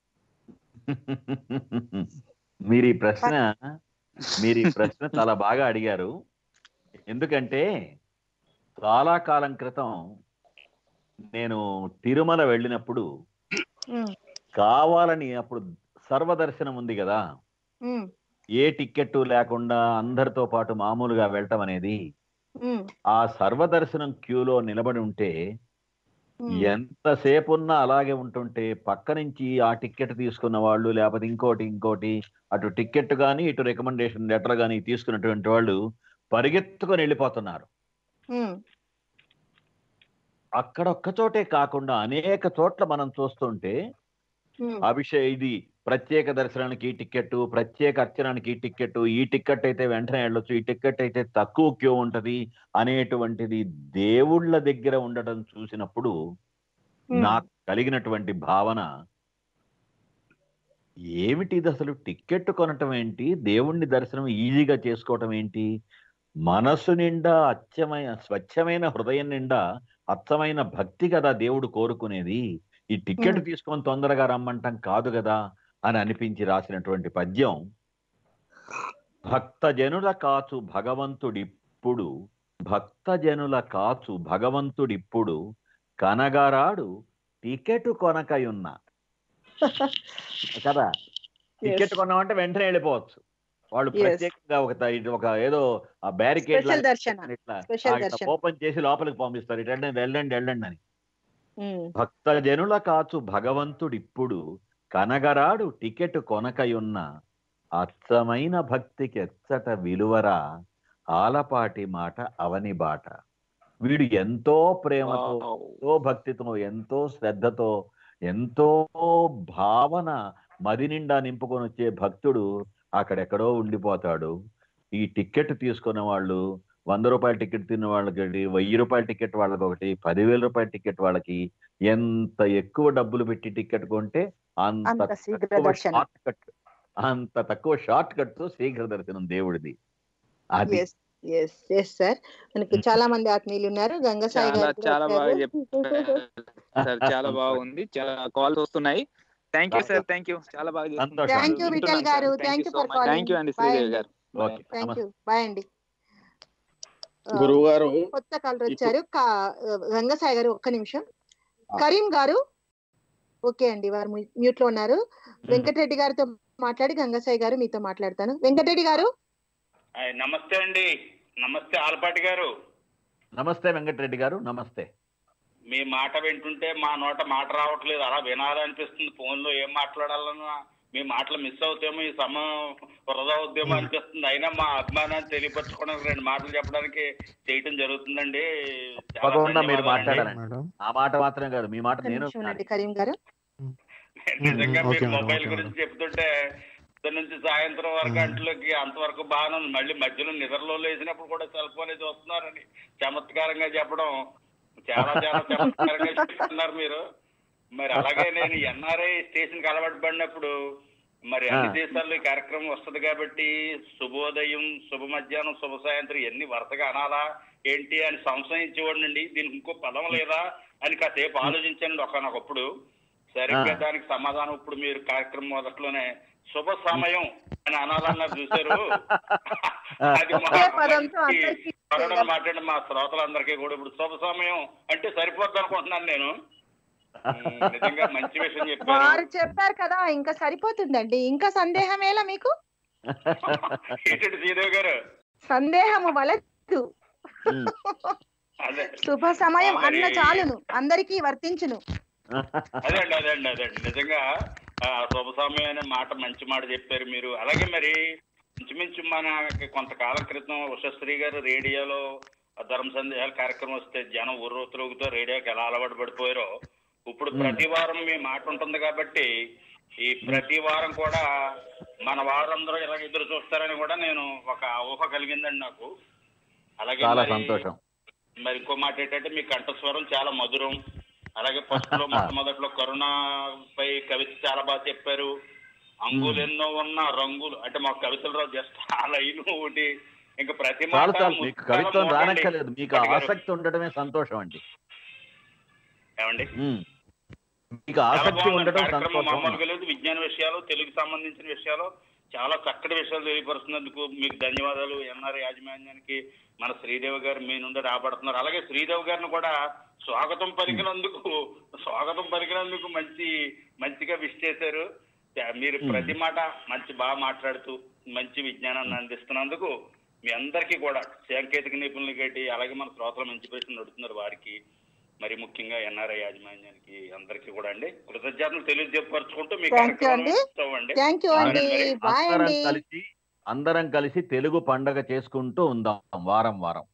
మీరు ఈ ప్రశ్న మీరు ఈ ప్రశ్న చాలా బాగా అడిగారు ఎందుకంటే చాలా కాలం క్రితం నేను తిరుమల వెళ్ళినప్పుడు ఉమ్, కావాలని అప్పుడు సర్వదర్శనం ఉంది కదా ఉమ్, ఏ టికెట్ లేకుండా అందరితో పాటు మామూలుగా వెళ్ళటం అనేది ఉమ్, ఆ సర్వదర్శనం క్యూలో నిలబడి ఉంటే ఉమ్. ఎంతసేపు ఉన్నా అలాగే ఉంటుంటే పక్క నుంచి ఆ టికెట్ తీసుకున్న వాళ్ళు లేకపోతే ఇంకోటి ఇంకోటి అటు టికెట్ కానీ ఇటు రికమెండేషన్ లెటర్ కానీ తీసుకున్నటువంటి వాళ్ళు పరిగెత్తుకొని వెళ్ళిపోతున్నారు ఉమ్, అక్కడ ఒక్క చోటే కాకుండా అనేక చోట్ల మనం చూస్తుంటే ఉమ్, అభిషేక్ ఇది ప్రత్యేక దర్శనానికి ఈ టికెట్ ప్రత్యేక అర్చనానికి ఈ టికెట్ ఈ టికెట్ అయితే వెంటనే వెళ్ళొచ్చు ఈ టికెట్ అయితే తక్కువ క్యూ ఉంటది అనేటువంటిది దేవుళ్ళ దగ్గర ఉండటం చూసినప్పుడు ఉమ్. నాకు కలిగినటువంటి భావన ఏమిటి ఇది అసలు టికెట్ కొనటం ఏంటి దేవుణ్ణి దర్శనం ఈజీగా చేసుకోవటం ఏంటి మనసు నిండా అచ్చమైన స్వచ్ఛమైన హృదయం నిండా అచ్చమైన భక్తి కదా దేవుడు కోరుకునేది ఈ టికెట్ మ్. తీసుకొని తొందరగా రమ్మంటం కాదు కదా అని అనిపించి రాసినటువంటి పద్యం భక్తజనుల కాచు భగవంతుడిప్పుడు భక్తజనుల కాచు భగవంతుడిప్పుడు కనగరాడు టికెట్ కొనకయున్న కదా టికెట్ కొన్నామంటే వెంటనే వెళ్ళిపోవచ్చు వాళ్ళు Yes. ప్రత్యేకంగా ఒక త- ఇది ఒక ఏదో ఆ బ్యారికేడ్ స్పెషల్ దర్శనం ఇట్లా స్పెషల్ ఆ ఇట్లా దర్శనం ఓపెన్ చేసి లోపలికి పంపిస్తారు ఇటు వెళ్ళండి వెళ్ళండి వెళ్ళండి అని ఉమ్, భక్తజనుల కాచు భగవంతుడిప్పుడు కనగరాడు టికెట్ కొనకయున్న అచ్చమైన భక్తికి ఎచ్చట విలువరా ఆలపాటి మాట అవని బాట వీడు ఎంతో ప్రేమతో వావ్. ఎంతో భక్తితో ఎంతో శ్రద్ధతో ఎంతో భావన మది నిండా నింపుకొని వచ్చే భక్తుడు అక్కడెక్కడో ఉండిపోతాడు ఈ టికెట్ తీసుకున్న వాళ్ళు వంద రూపాయల టికెట్ తిన్న వాళ్ళకి వెయ్యి రూపాయల టికెట్ వాళ్ళకి ఒకటి పదివేల రూపాయల టికెట్ వాళ్ళకి ఎంత ఎక్కువ డబ్బులు పెట్టి టికెట్ కొంటే అంత అంత శీఘ్ర తక్కువ దర్శనం. షార్ట్ కట్ అంత తక్కువ షార్ట్ కట్ తో శీఘ్ర దర్శనం దేవుడిది అది ఎస్ ఎస్ ఎస్ సార్ మనకు చాలా మంది ఆత్మీయులు ఉన్నారు గంగసాయి చాలా గారు కూడా చాలా బాగా వచ్చారు. చెప్పారు సార్ చాలా బాగుంది చాలా కాల్స్ వస్తున్నాయి thank you sir thank you చాలా బాగా సంతోషం. థ్యాంక్ యూ విఠల్ గారు thank you for calling thank you అండి బాయ్ శ్రీదేవి అండి గారు ఓకే థ్యాంక్ యూ బాయ్ అండి ఆ, గురువు గారు కొత్త కాలర్ వచ్చారు కా- రంగసాయి గారు ఒక్క నిమిషం కరీం గారు ఓకే అండి వారు మ్యూట్ లో ఉన్నారు వెంకటరెడ్డి గారితో మాట్లాడి గంగసాయి గారు మీతో మాట్లాడతాను వెంకటరెడ్డి గారు ఆయ్, నమస్తే అండి నమస్తే ఆలపాటి గారు నమస్తే వెంకటరెడ్డి గారు నమస్తే మీ మాట వింటుంటే మా నోట మాట రావట్లేదు అలా వినాలనిపిస్తుంది ఫోన్ లో ఏం మాట్లాడాలన్నా మీ మాటలు మిస్ అవుతామో ఈ సమయం వృధా అవుతామో అనిపిస్తుంది అయినా మా అభిమానాన్ని తెలియపరచుకోవడానికి రెండు మాటలు చెప్పడానికి చేయటం జరుగుతుందండి చాలా తప్పకుండా మీరు ధన్యవాదాలండి. మాట్లాడాలండి ఆ మాట మాత్రమే కాదు మీ మాట ఒక్క నేను నిమిషం అండి కరీం గారు నిజంగా ఓకే మీరు మేడం, మొబైల్ ఓకే గురించి చెప్తుంటే పొద్దున్న నుంచి సాయంత్రం వరకు గంటలకి అంతవరకు బాగానే ఉంది మళ్ళీ మధ్యలో నిద్రలో లేచినప్పుడు కూడా సెల్ ఫోన్ ఇది వస్తున్నారని చమత్కారంగా చెప్పడం చాలా చాలా చమత్కారంగా చెప్తున్నారు మీరు మరి అలాగే నేను ఎన్ఆర్ఐ స్టేషన్ కి అలవాటు పడినప్పుడు మరి అన్ని ఆ. దేశాల్లో ఈ కార్యక్రమం వస్తది కాబట్టి శుభోదయం శుభ మధ్యాహ్నం శుభ సాయంత్రం ఎన్ని వరుసగా అనాలా ఏంటి అని సంశయించేవాడినండి దీనికి ఇంకో పదం లేదా అని కాసేపు ఆలోచించండి ఒకనొకప్పుడు సరిగ్గా ఆ. దానికి సమాధానం ఇప్పుడు మీరు కార్యక్రమం మొదట్లోనే శుభ సమయం అని అనాలన్నారు చూశారు అది మా ఒకే పదంతో మంచి అందరికీ త్వరలో మాట్లాడిన మా శ్రోతలందరికీ కూడా ఇప్పుడు శుభ సమయం అంటే సరిపోద్ది అనుకుంటున్నాను నేను ఉమ్, నిజంగా మంచి విషయం చెప్పారు వారు చెప్పారు కదా ఇంకా సరిపోతుందండి ఇంకా సందేహమేలా మీకు ఏంటంటే శ్రీదేవి గారు సందేహము వలదు ఉమ్. అదే శుభ సమయం మరి- అన్న చాలును అందరికీ వర్తించును అదే అండి అదే అండి అదే అండి నిజంగా ఆ, శుభ సమయం అనే మాట మంచి మాట చెప్పారు మీరు అలాగే మరి ఇంచుమించు మనకి కొంతకాలం క్రితం ఉషశ్రీ గారు రేడియోలో ఆ ధర్మ సందేహాల కార్యక్రమం వస్తే జనం ఉర్రూతురుగుతో రేడియోకి ఎలా అలవాటు పడిపోయారో ఇప్పుడు ప్రతి వారం మీ మాట ఉంటుంది కాబట్టి ఈ ప్రతి వారం కూడా మన వారందరూ ఇలా ఎదురు చూస్తారని కూడా నేను ఒక ఊహ కలిగిందండి నాకు అలాగే చాలా మరి- సంతోషం మరి ఇంకో మాట ఏంటంటే మీ కంఠస్వరం చాలా మధురం అలాగే ఫస్ట్లో మొట్టమొదట్లో కరుణపై కవిత చాలా బాగా చెప్పారు అంగులు ఎన్నో ఉన్న రంగులు అంటే మా కవితలు రావు జస్ట్ ఆ లైన్ ఒకటి ఇంకా ప్రతి మాట చాలు చాలు మీకు ముత్యాల కవిత్వం మూట అండి. రానక్కర్లేదు మీకు పట్టు గారు. ఆసక్తి ఉండటమే సంతోషం అండి ఏమండి ఉమ్. మీకు చాలా ఆసక్తి బాగుంది ఉండటం కార్యక్రమం సంతోషం మామూలుగా లేదు విజ్ఞాన విషయాలు తెలుగు సంబంధించిన విషయాలు చాలా చక్కటి విషయాలు తెలియపరుస్తున్నందుకు మీకు ధన్యవాదాలు ఎన్ఆర్ యాజమాన్యానికి మన శ్రీదేవి గారు మీ నుండి రాబడుతున్నారు అలాగే శ్రీదేవి గారిని కూడా స్వాగతం పలికినందుకు స్వాగతం పలికినందుకు మంచి మంచిగా విష్ చేశారు మీరు Hmm. ప్రతి మాట మంచి బాగా మాట్లాడుతూ మంచి విజ్ఞానాన్ని అందిస్తున్నందుకు మీ అందరికీ కూడా సాంకేతిక నిపుణులు గట్టి అలాగే మన శ్రోతలు మంచి ప్రశ్నలు అడుగుతున్నారు వారికి మరి ముఖ్యంగా ఎన్ఆర్ఐ యాజమాన్యానికి అందరికీ కూడా అండి కృతజ్ఞతలు తెలియజెప్పరుచుకుంటూ మీ Thank you అండి. కార్యక్రమం అండి థ్యాంక్ యూ అండి మరి బాయ్ అందరం అండి కలిసి అందరం కలిసి తెలుగు పండగ చేసుకుంటూ ఉందాం వారం వారం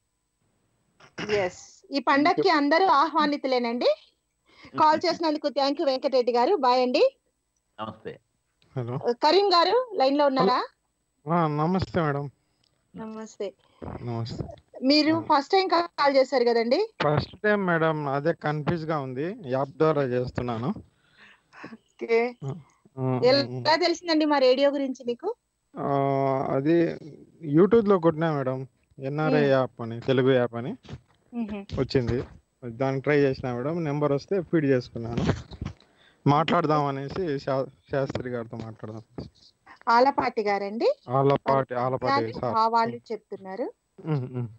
ఎస్ ఈ పండక్కి అందరూ ఆహ్వానితులేనండి కాల్ చేసినందుకు థ్యాంక్ యూ వెంకటరెడ్డి గారు బాయ్ అండి నమస్తే హలో కరీం గారు లైన్ లో ఉన్నారా ఆ, నమస్తే మేడం నమస్తే నమస్తే మీరు ఫస్ట్ టైం కాల్ చేశారు కదండి ఫస్ట్ టైం మేడం అదే కన్ఫ్యూజ్ గా ఉంది యాప్ ద్వారా చేస్తున్నాను ఓకే ఆ, ఎలా తెలిసిందండి మా రేడియో గురించి మీకు ఆ, అది యూట్యూబ్ లో కొట్టినా మేడం ఎన్ఆర్ఐ Hmm. యాప్ అని తెలుగు యాప్ అని వచ్చింది దానికి ట్రై చేసిన మేడం నెంబర్ వస్తే ఫీడ్ చేసుకున్నాను మాట్లాడదాం అనేసి శా- శాస్త్రి గారితో మాట్లాడదాం ఆలపాటి గారండి ఆలపాటి ఆలపాటి గారు సార్ ఆ వాళ్ళు చెప్తున్నారు ఉమ్, ఉమ్.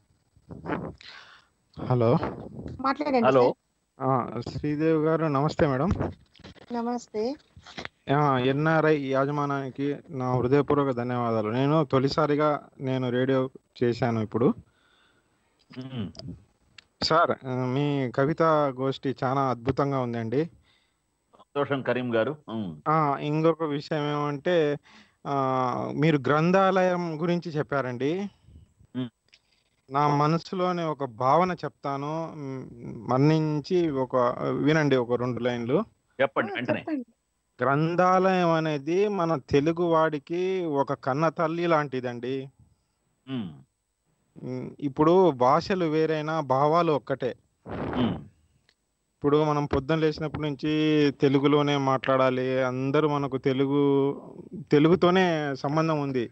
హలో మాట్లాడండి హలో ఆ, శ్రీదేవి గారు నమస్తే మేడం సార్. నమస్తే ఎన్ఆర్ఐ యాజమానానికి నా హృదయపూర్వక ధన్యవాదాలు నేను తొలిసారిగా నేను రేడియో చేశాను ఇప్పుడు ఉమ్. సార్ ఆ, మీ కవిత గోష్ఠి చాలా అద్భుతంగా ఉందండి సంతోషం కరీం గారు ఉమ్. ఆ, ఇంకొక విషయం ఏమంటే ఆ, మీరు గ్రంథాలయం గురించి చెప్పారండి మ్. నా మనసులోని ఒక భావన చెప్తాను మ్, మన్నించి ఒక వినండి ఒక రెండు లైన్లు చెప్పండి ఆ, వెంటనే చెప్పండి గ్రంథాలయం అనేది మన తెలుగు వాడికి ఒక కన్న తల్లి లాంటిదండి ఉమ్. మ్, ఇప్పుడు భాషలు వేరైనా భావాలు ఒక్కటే ఉమ్. ఇప్పుడు మనం పొద్దున్న లేచినప్పటి నుంచి తెలుగులోనే మాట్లాడాలి అందరూ మనకు తెలుగు తెలుగుతోనే సంబంధం ఉంది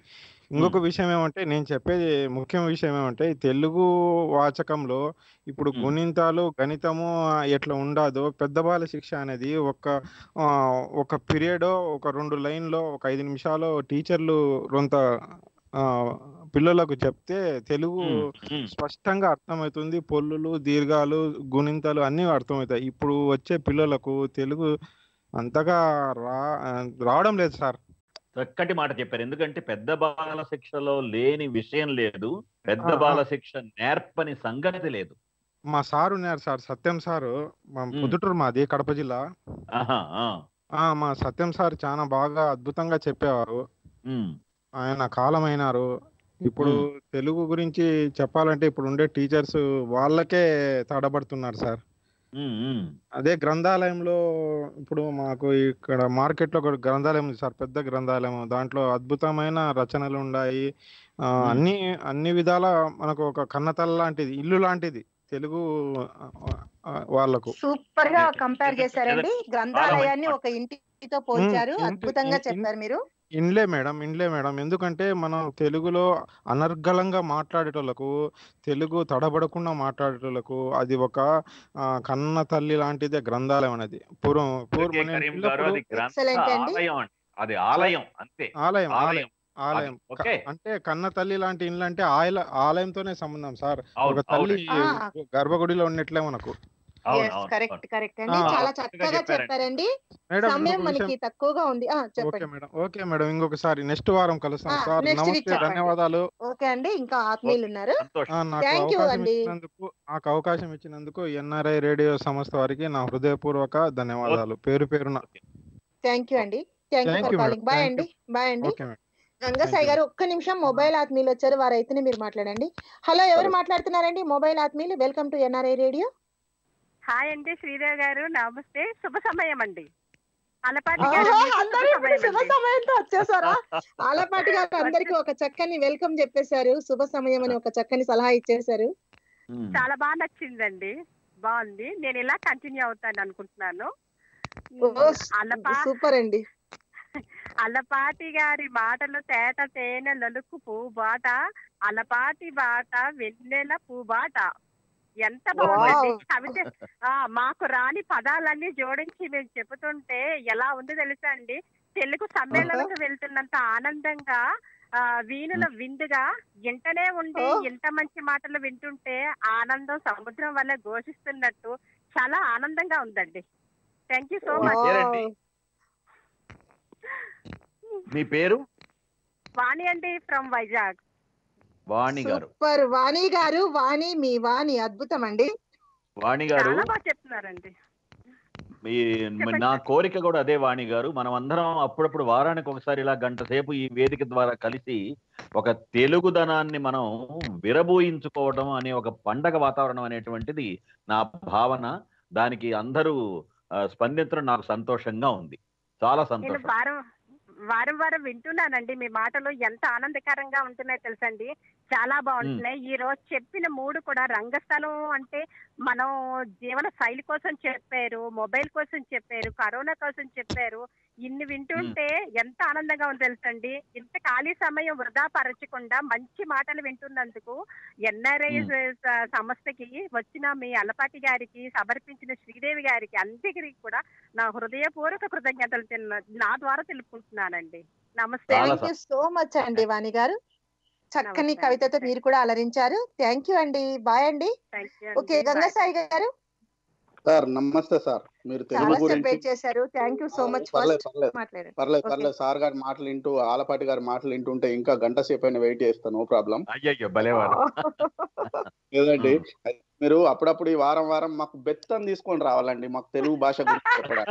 ఇంకొక విషయం ఏమంటే నేను చెప్పేది ముఖ్యమైన విషయం ఏమంటే ఈ తెలుగు వాచకంలో ఇప్పుడు మ్మ్. గుణింతాలు గణితము ఆ, ఎట్లా ఉండదో పెద్ద బాల శిక్ష అనేది ఒక ఆ, ఒక పీరియడ్ ఒక రెండు లైన్లో ఒక ఐదు నిమిషాలు టీచర్లు కొంత ఆ, పిల్లలకు చెప్తే తెలుగు ఉమ్, ఉమ్. స్పష్టంగా అర్థమవుతుంది పొల్లులు దీర్ఘాలు గుణింతాలు అన్నీ అర్థమవుతాయి ఇప్పుడు వచ్చే పిల్లలకు తెలుగు అంతగా రా రావడం లేదు సార్ చక్కటి మాట చెప్పారు ఎందుకంటే పెద్ద బాల శిక్షలో లేని విషయం లేదు పెద్ద ఆ, బాల ఆ. శిక్ష నేర్పని సంగతి లేదు మా సార్ ఉన్నారు సార్ సత్యం సారు మా మ్మ్. పొద్దుటూరు మాది కడప జిల్లా ఆహా, ఆ. ఆ మా సత్యం సార్ చాలా బాగా అద్భుతంగా చెప్పేవారు ఉమ్, ఆయన కాలమైనారు ఇప్పుడు మ్మ్. తెలుగు గురించి చెప్పాలంటే ఇప్పుడు ఉండే టీచర్స్ వాళ్ళకే తడబడుతున్నారు సార్ ఉమ్, ఉమ్. అదే గ్రంథాలయంలో ఇప్పుడు మాకు ఇక్కడ మార్కెట్లో ఒక గ్రంథాలయం ఉంది సార్ పెద్ద గ్రంథాలయం దాంట్లో అద్భుతమైన రచనలు ఉన్నాయి ఆ, మ్మ్. అన్ని అన్ని విధాల మనకు ఒక కన్నతల లాంటిది ఇల్లు లాంటిది తెలుగు ఆ, ఆ, వాళ్ళకు సూపర్ గా ఏదండి? కంపేర్ ఏదండి? చేశారండి ఏదండి? గ్రంథాలయాన్ని చాలా ఒక ఇంటితో పోల్చారు ఇంటి- అద్భుతంగా ఇన్- చెప్పారు మీరు ఇన్లే మేడం ఇన్లే మేడం ఎందుకంటే మనం తెలుగులో అనర్గళంగా మాట్లాడేటోళ్ళకు తెలుగు తడబడకుండా మాట్లాడేటోళ్ళకు అది ఒక ఆ, కన్న తల్లి లాంటిదే గ్రంథాలయం అనేది పూర్వం పూర్వం ఓకే, నేను కరీం గారు చిన్నప్పుడు అది గ్రంథ Excellent అండి. ఆలయం అండి అది ఆలయం అంతే ఆలయం ఆలయం ఆలయం ఆలయం అది, ఓకే. క- అంటే కన్న తల్లి లాంటి ఇల్లు అంటే ఆలయ ఆలయంతోనే సంబంధం సార్ అవును ఒక తల్లి అవునండి. ఆ. గర్భగుడిలో ఉన్నట్లే మనకు అవును ఎస్ అవును కరెక్ట్ అవును. కరెక్ట్ అండి ఆ, చాలా చక్కగా చక్కగా చెప్పారండి. చెప్పారండి మేడం సమయం ఇంకొక మనకి విషయం తక్కువగా ఉంది ఆ ఓకే చెప్పండి మేడం ఓకే మేడం ఇంకొకసారి నెక్స్ట్ వారం కలుస్తాం ఆ, సార్ next week నమస్తే చెప్పండి. ధన్యవాదాలు ఓకే అండి ఇంకా ఆత్మీయులు ఉన్నారు సంతోషం ఆ, నాకు Thank you అవకాశం అండి. ఇచ్చినందుకు నాకు అవకాశం ఇచ్చినందుకు ఎన్ఆర్ఐ రేడియో సంస్థ వారికి నా హృదయపూర్వక ధన్యవాదాలు పేరు పేరున థ్యాంక్ యూ అండి thank you Thank for you, calling madam. Bye Thank అండి బాయ్ అండి okay madam Gangasai Thank you. గారు ఒక్క నిమిషం మొబైల్ ఆత్మీయులు వచ్చారు వారైతేనే మీరు మాట్లాడండి హలో ఎవరు మాట్లాడుతున్నారండి మొబైల్ ఆత్మీయులు welcome to NRI radio hi అండి శ్రీదేవి గారు నమస్తే శుభ సమయం అండి అలపాటి ఆహా, గారు మీకు అందరూ శుభ ఇప్పుడు సమయం శుభ అండి. సమయంతో వచ్చేసారా ఆలపాటి గారు అందరికి ఒక చక్కని వెల్కమ్ చెప్పేశారు శుభ సమయం అని ఒక చక్కని సలహా ఇచ్చేశారు ఉమ్. చాలా బాగా నచ్చిందండి బాగుంది నేను ఇలా కంటిన్యూ అవుతాను అనుకుంటున్నాను ఓ, అలపా సూపర్ అండి అలపాటి గారి మాటలు తేట తేనె లొలుకు పూబాట అలపాటి బాట వెన్నెల పూబాట ఎంత బాగుందండి Wow. కవిత ఆ, మాకు రాని పదాలన్నీ జోడించి మేము చెబుతుంటే ఎలా ఉంది తెలుసా అండి తెలుగు సమ్మేళనకు వెళ్తున్నంత ఆనందంగా ఆ వీణుల విందుగా ఇంటనే ఉండి Oh. ఎంత మంచి మాటలు వింటుంటే ఆనందం సముద్రం వల్ల ఘోషిస్తున్నట్టు చాలా ఆనందంగా ఉందండి థ్యాంక్ యూ సో మీ మచ్ పేరండి? మీ పేరు వాణి అండి ఫ్రమ్ వైజాగ్ వాణి గారు సూపర్ వాణి గారు వాణి మీ వాణి అద్భుతం అండి వాణి గారు చాలా బాగా చెప్తున్నారండి మీ నా కోరిక కూడా అదే వాణి గారు మనం అందరం అప్పుడప్పుడు వారానికి ఒకసారి ఇలా గంట సేపు ఈ వేదిక ద్వారా కలిసి ఒక తెలుగుదనాన్ని మనం విరబూయించుకోవడం అనే ఒక పండగ వాతావరణం అనేటువంటిది నా భావన దానికి అందరూ ఆ, స్పందించడం నాకు సంతోషంగా ఉంది చాలా నేను సంతోషం వారం వారం వారం వింటున్నానండి మీ మాటలు ఎంత ఆనందకరంగా ఉంటున్నాయో తెలుసండి చాలా బాగుంటున్నాయి ఈ రోజు చెప్పిన మూడు కూడా రంగస్థలం అంటే మనం జీవన శైలి కోసం చెప్పారు మొబైల్ కోసం చెప్పారు కరోనా కోసం చెప్పారు ఇన్ని వింటుంటే ఎంత ఆనందంగా ఉంది తెలుసండి ఇంత ఖాళీ సమయం వృధా పరచకుండా మంచి మాటలు వింటున్నందుకు ఎన్ఆర్ఐ సంస్థకి వచ్చిన మీ అలపాటి గారికి సమర్పించిన శ్రీదేవి గారికి అందరికీ కూడా నా హృదయపూర్వక కృతజ్ఞతలు తిన్న- నా ద్వారా తెలుపుకుంటున్నానండి నమస్తే చాలా థ్యాంక్ యూ సో మచ్ అండి వాణి గారు చక్కని నమస్తే. కవితతో మీరు కూడా అలరించారు థ్యాంక్ యూ అండి బాయ్ అండి థ్యాంక్ యూ ఓకే గంగసాయి గారు సార్ నమస్తే సార్ మీరు తెలుగు చాలా గురించి సెపరేట్ చేశారు థ్యాంక్ యూ సో మచ్ పర్లేదు ఫస్ట్ పర్లేదు మాట్లాడారు పర్లేదు Okay. పర్లేదు సార్ గారి మాటలు వింటూ ఆలపాటి గారి మాటలు వింటుంటే ఇంకా గంట సేపు అయినా వెయిట్ చేస్తాను నో ప్రాబ్లం అయ్యయ్యో భలేవాడు లేదండి మీరు అప్పుడప్పుడు ఈ వారం వారం మాకు బెత్తం తీసుకొని రావాలండి మాకు తెలుగు భాష గురించి చెప్పడానికి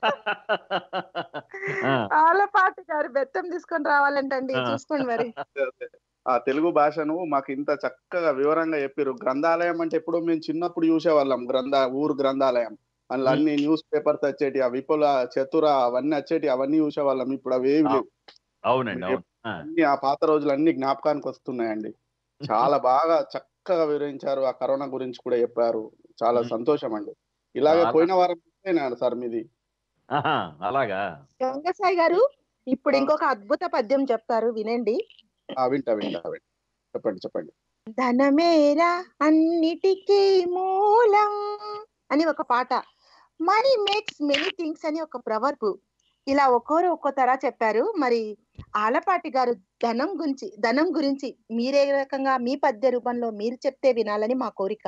ఆ, ఆలపాటి గారు బెత్తం తీసుకొని రావాలంటండి ఆ. చూసుకోండి మరి ఆ తెలుగు భాషను మాకు ఇంత చక్కగా వివరంగా చెప్పారు గ్రంథాలయం అంటే ఎప్పుడో మేము చిన్నప్పుడు చూసేవాళ్ళం గ్రంథ ఊరు గ్రంథాలయం అందులో అన్ని న్యూస్ పేపర్స్ వచ్చేటి ఆ విపుల చతుర అవన్నీ వచ్చేటి అవన్నీ చూసేవాళ్ళం ఇప్పుడు అవి ఏమి లేవు అవునండి అవును ఆ, అన్ని ఆ పాత రోజులు అన్ని జ్ఞాపకానికి వస్తున్నాయండి చాలా బాగా చక్కగా వివరించారు ఆ కరోనా గురించి కూడా చెప్పారు చాలా మ్మ్. సంతోషం అండి ఇలాగే చాలా- పోయిన వారం చూసేనాడు సార్ మీది ఆహా, అలాగా గంగసాయి గారు ఇప్పుడు ఇంకొక అద్భుత పద్యం చెప్తారు వినండి ఆ, వింటా వింటా వింటా చెప్పండి చెప్పండి ధనమేరా అన్నిటికీ మూలం అని ఒక పాట మనీ మేక్స్ మెనీ థింగ్స్ అని ఒక ప్రవర్బు ఇలా ఒక్కోరు ఒక్కో తరా చెప్పారు మరి ఆలపాటి గారు ధనం గురించి ధనం గురించి మీరే రకంగా మీ పద్య రూపంలో మీరు చెప్తే వినాలని మా కోరిక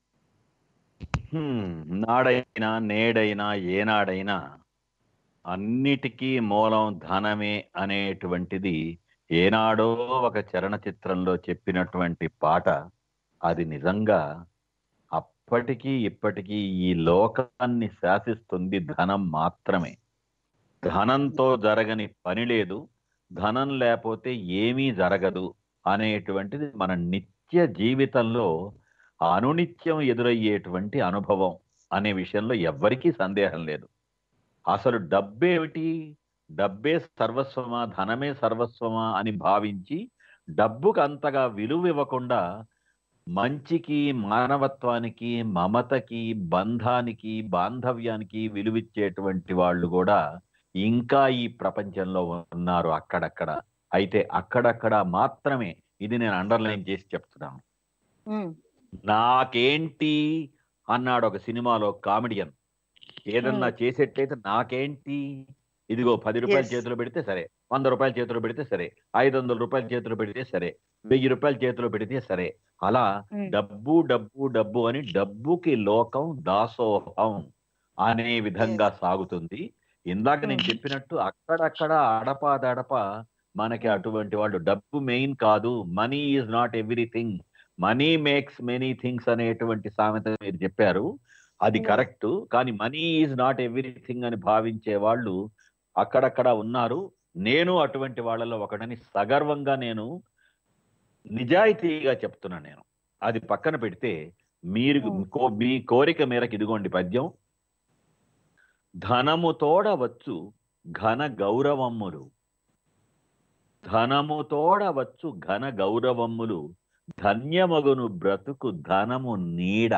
హ్మ్, నాడైనా నేడైనా ఏనాడైనా అన్నిటికీ మూలం ధనమే అనేటువంటిది ఏనాడో ఒక చలనచిత్రంలో చెప్పినటువంటి పాట అది నిజంగా అప్పటికీ ఇప్పటికీ ఈ లోకాన్ని శాసిస్తుంది ధనం మాత్రమే ధనంతో జరగని పని లేదు ధనం లేకపోతే ఏమీ జరగదు అనేటువంటిది మన నిత్య జీవితంలో అనునిత్యం ఎదురయ్యేటువంటి అనుభవం అనే విషయంలో ఎవ్వరికీ సందేహం లేదు అసలు డబ్బేమిటి డబ్బే సర్వస్వమా ధనమే సర్వస్వమా అని భావించి డబ్బుకు అంతగా విలువ ఇవ్వకుండా మంచికి మానవత్వానికి మమతకి బంధానికి బాంధవ్యానికి విలువిచ్చేటువంటి వాళ్ళు కూడా ఇంకా ఈ ప్రపంచంలో ఉన్నారు అక్కడక్కడ అయితే అక్కడక్కడ మాత్రమే ఇది నేను అండర్లైన్ చేసి చెప్తున్నాను ఉమ్, నాకేంటి అన్నాడు ఒక సినిమాలో కామెడియన్ ఏదన్నా చేసేట్టయితే నాకేంటి ఇదిగో పది రూపాయలు Yes. చేతిలో పెడితే సరే వంద రూపాయలు చేతిలో పెడితే సరే ఐదు వందల రూపాయలు చేతిలో పెడితే సరే వెయ్యి రూపాయలు చేతిలో పెడితే సరే అలా ఉమ్, డబ్బు డబ్బు డబ్బు అని డబ్బుకి లోకం దాసోహం అనే విధంగా సాగుతుంది ఇందాక నేను Hmm. చెప్పినట్టు అక్కడక్కడ అడపాదడప మనకి అటువంటి వాళ్ళు డబ్బు మెయిన్ కాదు money is not everything money makes many things అనేటువంటి సామెత మీరు చెప్పారు అది Yes. కరెక్ట్ కానీ మనీ ఈజ్ నాట్ ఎవ్రీథింగ్ అని భావించే వాళ్ళు అక్కడక్కడ ఉన్నారు నేను అటువంటి వాళ్ళలో ఒకడని సగర్వంగా నేను నిజాయితీగా చెప్తున్నా నేను అది పక్కన పెడితే మీరు Hmm. కో- మీ కోరిక మేరకు ఇదిగోండి పద్యం ధనము తోడవచ్చు ఘన గౌరవమ్ములు ధనము తోడవచ్చు ఘన గౌరవమ్ములు ధన్యమగును బ్రతుకు ధనము నీడ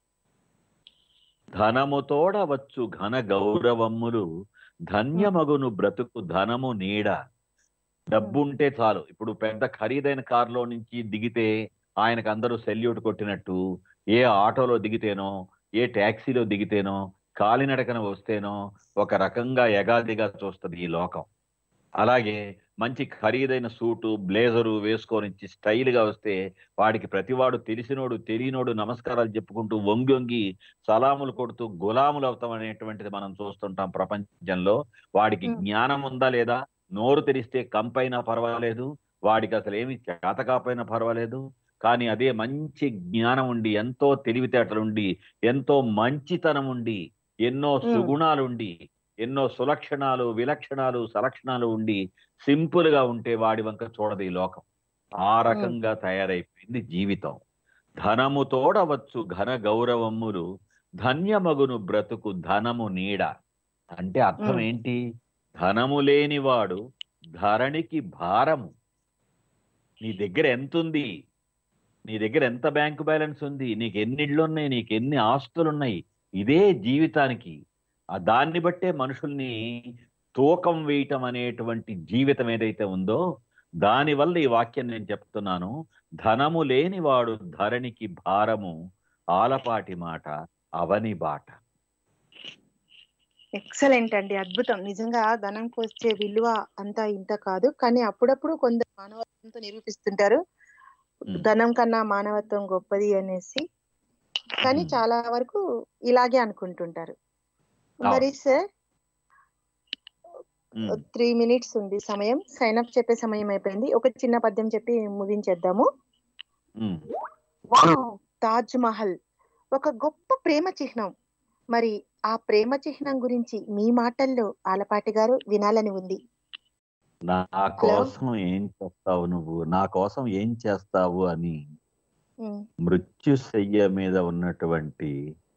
ధనము తోడవచ్చు ఘన గౌరవమ్ములు ధన్యమగును బ్రతుకు ధనము నీడ డబ్బు ఉంటే చాలు ఇప్పుడు పెద్ద ఖరీదైన కారులో నుంచి దిగితే ఆయనకు అందరూ సెల్యూట్ కొట్టినట్టు ఏ ఆటోలో దిగితేనో ఏ ట్యాక్సీలో దిగితేనో కాలినడకన వస్తేనో ఒక రకంగా ఎగాదిగా చూస్తుంది ఈ లోకం అలాగే మంచి ఖరీదైన సూటు బ్లేజరు వేసుకొని స్టైల్ గా వస్తే వాడికి ప్రతివాడు తెలిసినోడు తెలియనోడు నమస్కారాలు చెప్పుకుంటూ వంగి వంగి సలాములు కొడుతూ గులాములు అవుతాం అనేటువంటిది మనం చూస్తుంటాం ప్రపంచంలో వాడికి Hmm. జ్ఞానం ఉందా లేదా నోరు తెరిస్తే కంపైనా పర్వాలేదు వాడికి అసలు ఏమి చేత కాపోయినా పర్వాలేదు కానీ అదే మంచి జ్ఞానం ఉండి ఎంతో తెలివితేటలుండి ఎంతో మంచితనం ఉండి ఎన్నో Hmm. సుగుణాలుండి ఎన్నో సులక్షణాలు విలక్షణాలు సలక్షణాలు ఉండి సింపుల్ గా ఉంటే వాడి వంక చూడదు ఈ లోకం ఆ రకంగా తయారైపోయింది జీవితం ధనము తోడవచ్చు ఘన గౌరవములు ధన్యమగును బ్రతుకు ధనము నీడ అంటే అర్థం Hmm. ఏంటి ధనము లేనివాడు ధరణికి భారము నీ దగ్గర ఎంత ఉంది నీ దగ్గర ఎంత బ్యాంకు బ్యాలెన్స్ ఉంది నీకు ఎన్ని ఇళ్ళు ఉన్నాయి నీకు ఎన్ని ఆస్తులు ఉన్నాయి ఇదే జీవితానికి ఆ దాన్ని బట్టే మనుషుల్ని తూకం వేయటం అనేటువంటి జీవితం ఏదైతే ఉందో దానివల్ల ఈ వాక్యం నేను చెప్తున్నాను ధనము లేనివాడు ధరణికి భారము ఆలపాటి మాట అవని బాట ఎక్సలెంట్ అండి అద్భుతం నిజంగా ధనంకి వచ్చే విలువ అంతా ఇంత కాదు కానీ అప్పుడప్పుడు కొందరు మానవత్వంతో నిరూపిస్తుంటారు Hmm. ధనం కన్నా మానవత్వం గొప్పది అనేసి కానీ Hmm. చాలా వరకు ఇలాగే అనుకుంటుంటారు మరి సార్ ఉమ్, త్రీ మినిట్స్ ఉంది సమయం సైన్ అప్ చెప్పే సమయం అయిపోయింది ఒక చిన్న పద్యం చెప్పి ముగించేద్దాము ఉమ్. వావ్ తాజ్ మహల్ ఒక గొప్ప ప్రేమ చిహ్నం మరి ఆ ప్రేమ చిహ్నం గురించి మీ మాటల్లో ఆలపాటి గారు వినాలని ఉంది నా కోసం ఏం చేస్తావు నువ్వు నా కోసం ఏం చేస్తావు అని ఉమ్, మృత్యుశయ్య మీద ఉన్నటువంటి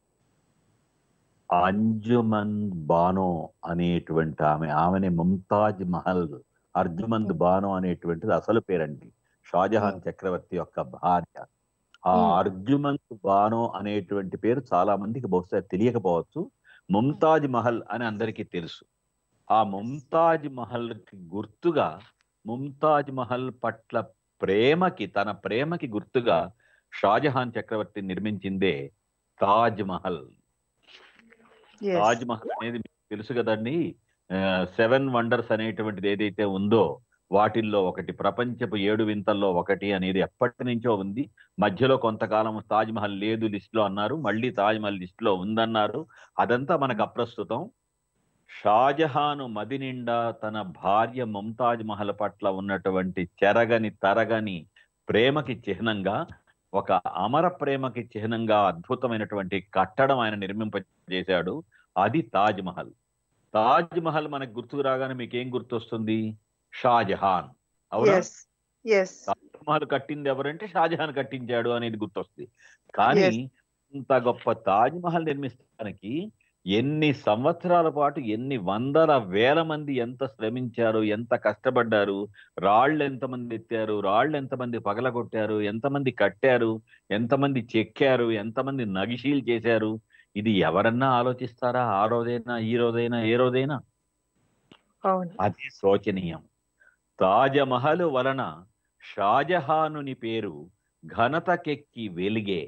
అంజుమన్ బానో అనేటువంటి ఆమె ఆమెని ముంతాజ్ మహల్ అర్జుమంద్ బానో అనేటువంటిది అసలు పేరండి షాజహాన్ చక్రవర్తి యొక్క భార్య ఆ Hmm. అర్జుమంద్ బానో అనేటువంటి పేరు చాలా మందికి బహుశా తెలియకపోవచ్చు ముంతాజ్ మహల్ అని అందరికీ తెలుసు ఆ ముంతాజ్ మహల్ కి గుర్తుగా ముంతాజ్ మహల్ పట్ల ప్రేమకి తన ప్రేమకి గుర్తుగా షాజహాన్ చక్రవర్తి నిర్మించిందే తాజ్ మహల్ తాజ్ మహల్ అనేది మీకు తెలుసు కదండి సెవెన్ వండర్స్ అనేటువంటిది ఏదైతే ఉందో వాటిల్లో ఒకటి ప్రపంచపు ఏడు వింతల్లో ఒకటి అనేది ఎప్పటి నుంచో ఉంది మధ్యలో కొంతకాలం తాజ్ మహల్ లేదు లిస్ట్ లో అన్నారు మళ్ళీ తాజ్ మహల్ లిస్ట్ లో ఉందన్నారు అదంతా మనకు అప్రస్తుతం షాజహాను మది నిండా తన భార్య ముంతాజ్ మహల్ పట్ల ఉన్నటువంటి చెరగని తరగని ప్రేమకి చిహ్నంగా ఒక అమర ప్రేమకి చిహ్నంగా అద్భుతమైనటువంటి కట్టడం ఆయన నిర్మింపజేశాడు అది తాజ్ మహల్ తాజ్ మహల్ మనకు గుర్తుకు రాగానే మీకు ఏం గుర్తొస్తుంది షాజహాన్ అవునా ఎస్ ఎస్ తాజ్ మహల్ కట్టింది ఎవరంటే షాజహాన్ కట్టించాడు అనేది గుర్తొస్తుంది కానీ Yes. ఇంత గొప్ప తాజ్ మహల్ నిర్మిస్తానికి ఎన్ని సంవత్సరాల పాటు ఎన్ని వందల వేల మంది ఎంత శ్రమించారు ఎంత కష్టపడ్డారు రాళ్ళు ఎంతమంది ఎత్తారు రాళ్ళు ఎంతమంది పగలగొట్టారు ఎంతమంది కట్టారు ఎంతమంది చెక్కారు ఎంతమంది నగిషీలు చేశారు ఇది ఎవరన్నా ఆలోచిస్తారా ఆ రోజైనా ఈ రోజైనా ఏ రోజైనా అవును అది శోచనీయం తాజమహల్ వలన షాజహానుని పేరు ఘనతకెక్కి వెలిగే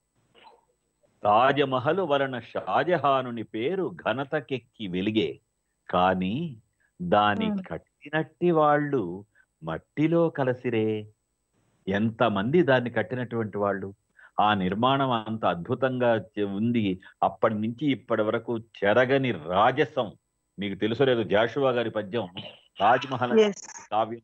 తాజమహల్ వలన షాజహానుని పేరు ఘనతకెక్కి వెలిగే కానీ దాని Hmm. కట్టినట్టి వాళ్ళు మట్టిలో కలసిరే ఎంతమంది దాన్ని కట్టినటువంటి వాళ్ళు ఆ నిర్మాణం అంత అద్భుతంగా చే- ఉంది అప్పటి నుంచి ఇప్పటి వరకు చెరగని రాజసం మీకు తెలుసో లేదు జాషువా గారి పద్యం తాజ్ మహల్ ఎస్ కావ్యం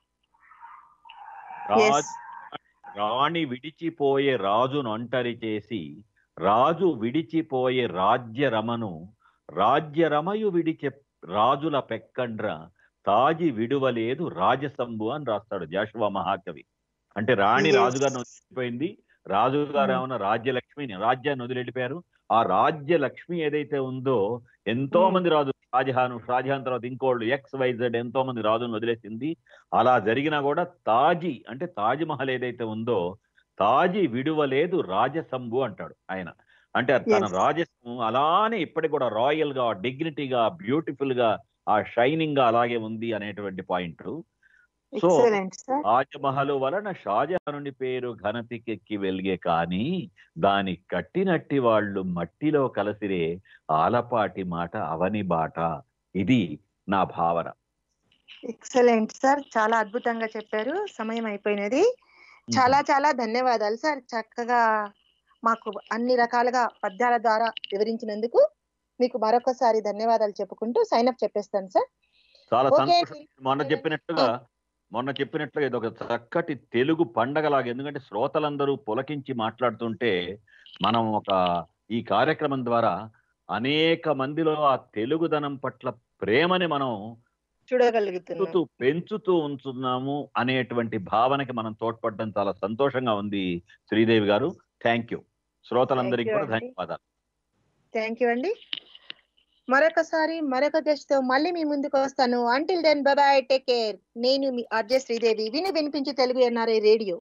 ఎస్ రాజ్ రాణి విడిచిపోయే రాజును ఒంటరి చేసి రాజు విడిచిపోయే రాజ్య రమను రాజ్య రమయు విడిచె రాజుల పెక్కండ్ర తాజి విడువలేదు రాజసంబు అని రాస్తాడు జాషువా మహాకవి అంటే రాణి Yes. రాజుగారిని వదిలిపోయింది రాజుగారు Hmm. ఏమన్నా రాజ్యలక్ష్మిని రాజ్యాన్ని వదిలిపెట్టిపోయారు ఆ రాజ్య లక్ష్మి ఏదైతే ఉందో ఎంతో Hmm. మంది రాజు షాజహాన్ షాజహాన్ తర్వాత ఇంకోళ్ళు ఎక్స్ వైజెడ్ ఎంతో మంది రాజులను వదిలేసింది అలా జరిగినా కూడా తాజీ అంటే తాజ్ మహల్ ఏదైతే ఉందో తాజీ విడువలేదు రాజసంబు అంటాడు ఆయన అంటే తన Yes. రాజసం అలానే ఇప్పటికి కూడా రాయల్ గా డిగ్నిటీగా బ్యూటిఫుల్ గా ఆ షైనింగ్ గా అలాగే ఉంది అనేటువంటి point so excellent sir Taj Mahal వలన షాజహానుని పేరు ఘనతికెక్కి వెలిగే కానీ దాని కట్టినట్టి వాళ్ళు మట్టిలో కలసిరే ఆలపాటి మాట అవని బాట ఇది నా భావన ఎక్సలెంట్ సార్ చాలా అద్భుతంగా చెప్పారు సమయం అయిపోయినది చాలా చాలా ధన్యవాదాలు సార్ చక్కగా మాకు అన్ని రకాలుగా పద్యాల ద్వారా వివరించినందుకు మీకు మరొకసారి ధన్యవాదాలు చెప్పుకుంటూ సైన్ అప్ చెప్పేస్తాను సార్ చాలా ఓకే సంతోషం మొన్న చెప్పినట్టుగా మొన్న చెప్పినట్లుగా ఇది ఒక చక్కటి తెలుగు పండగలాగా ఎందుకంటే శ్రోతలందరూ పులకించి మాట్లాడుతుంటే మనం ఒక ఈ కార్యక్రమం ద్వారా అనేక మందిలో ఆ తెలుగుదనం పట్ల ప్రేమని మనం చూడగలుగుతున్నాం పెంచుతూ పెంచుతూ ఉంచున్నాము అనేటువంటి భావనకి మనం తోడ్పడడం చాలా సంతోషంగా ఉంది శ్రీదేవి గారు థ్యాంక్ యూ శ్రోతలందరికీ Thank you కూడా అండి. ధన్యవాదాలు థ్యాంక్ యూ అండి మరొకసారి మరొక గెస్ట్ తో మళ్ళీ మీ ముందుకు వస్తాను until then bye take care నేను మీ ఆర్జే శ్రీదేవి విని వినిపించి తెలుగు ఎన్ఆర్ఐ రేడియో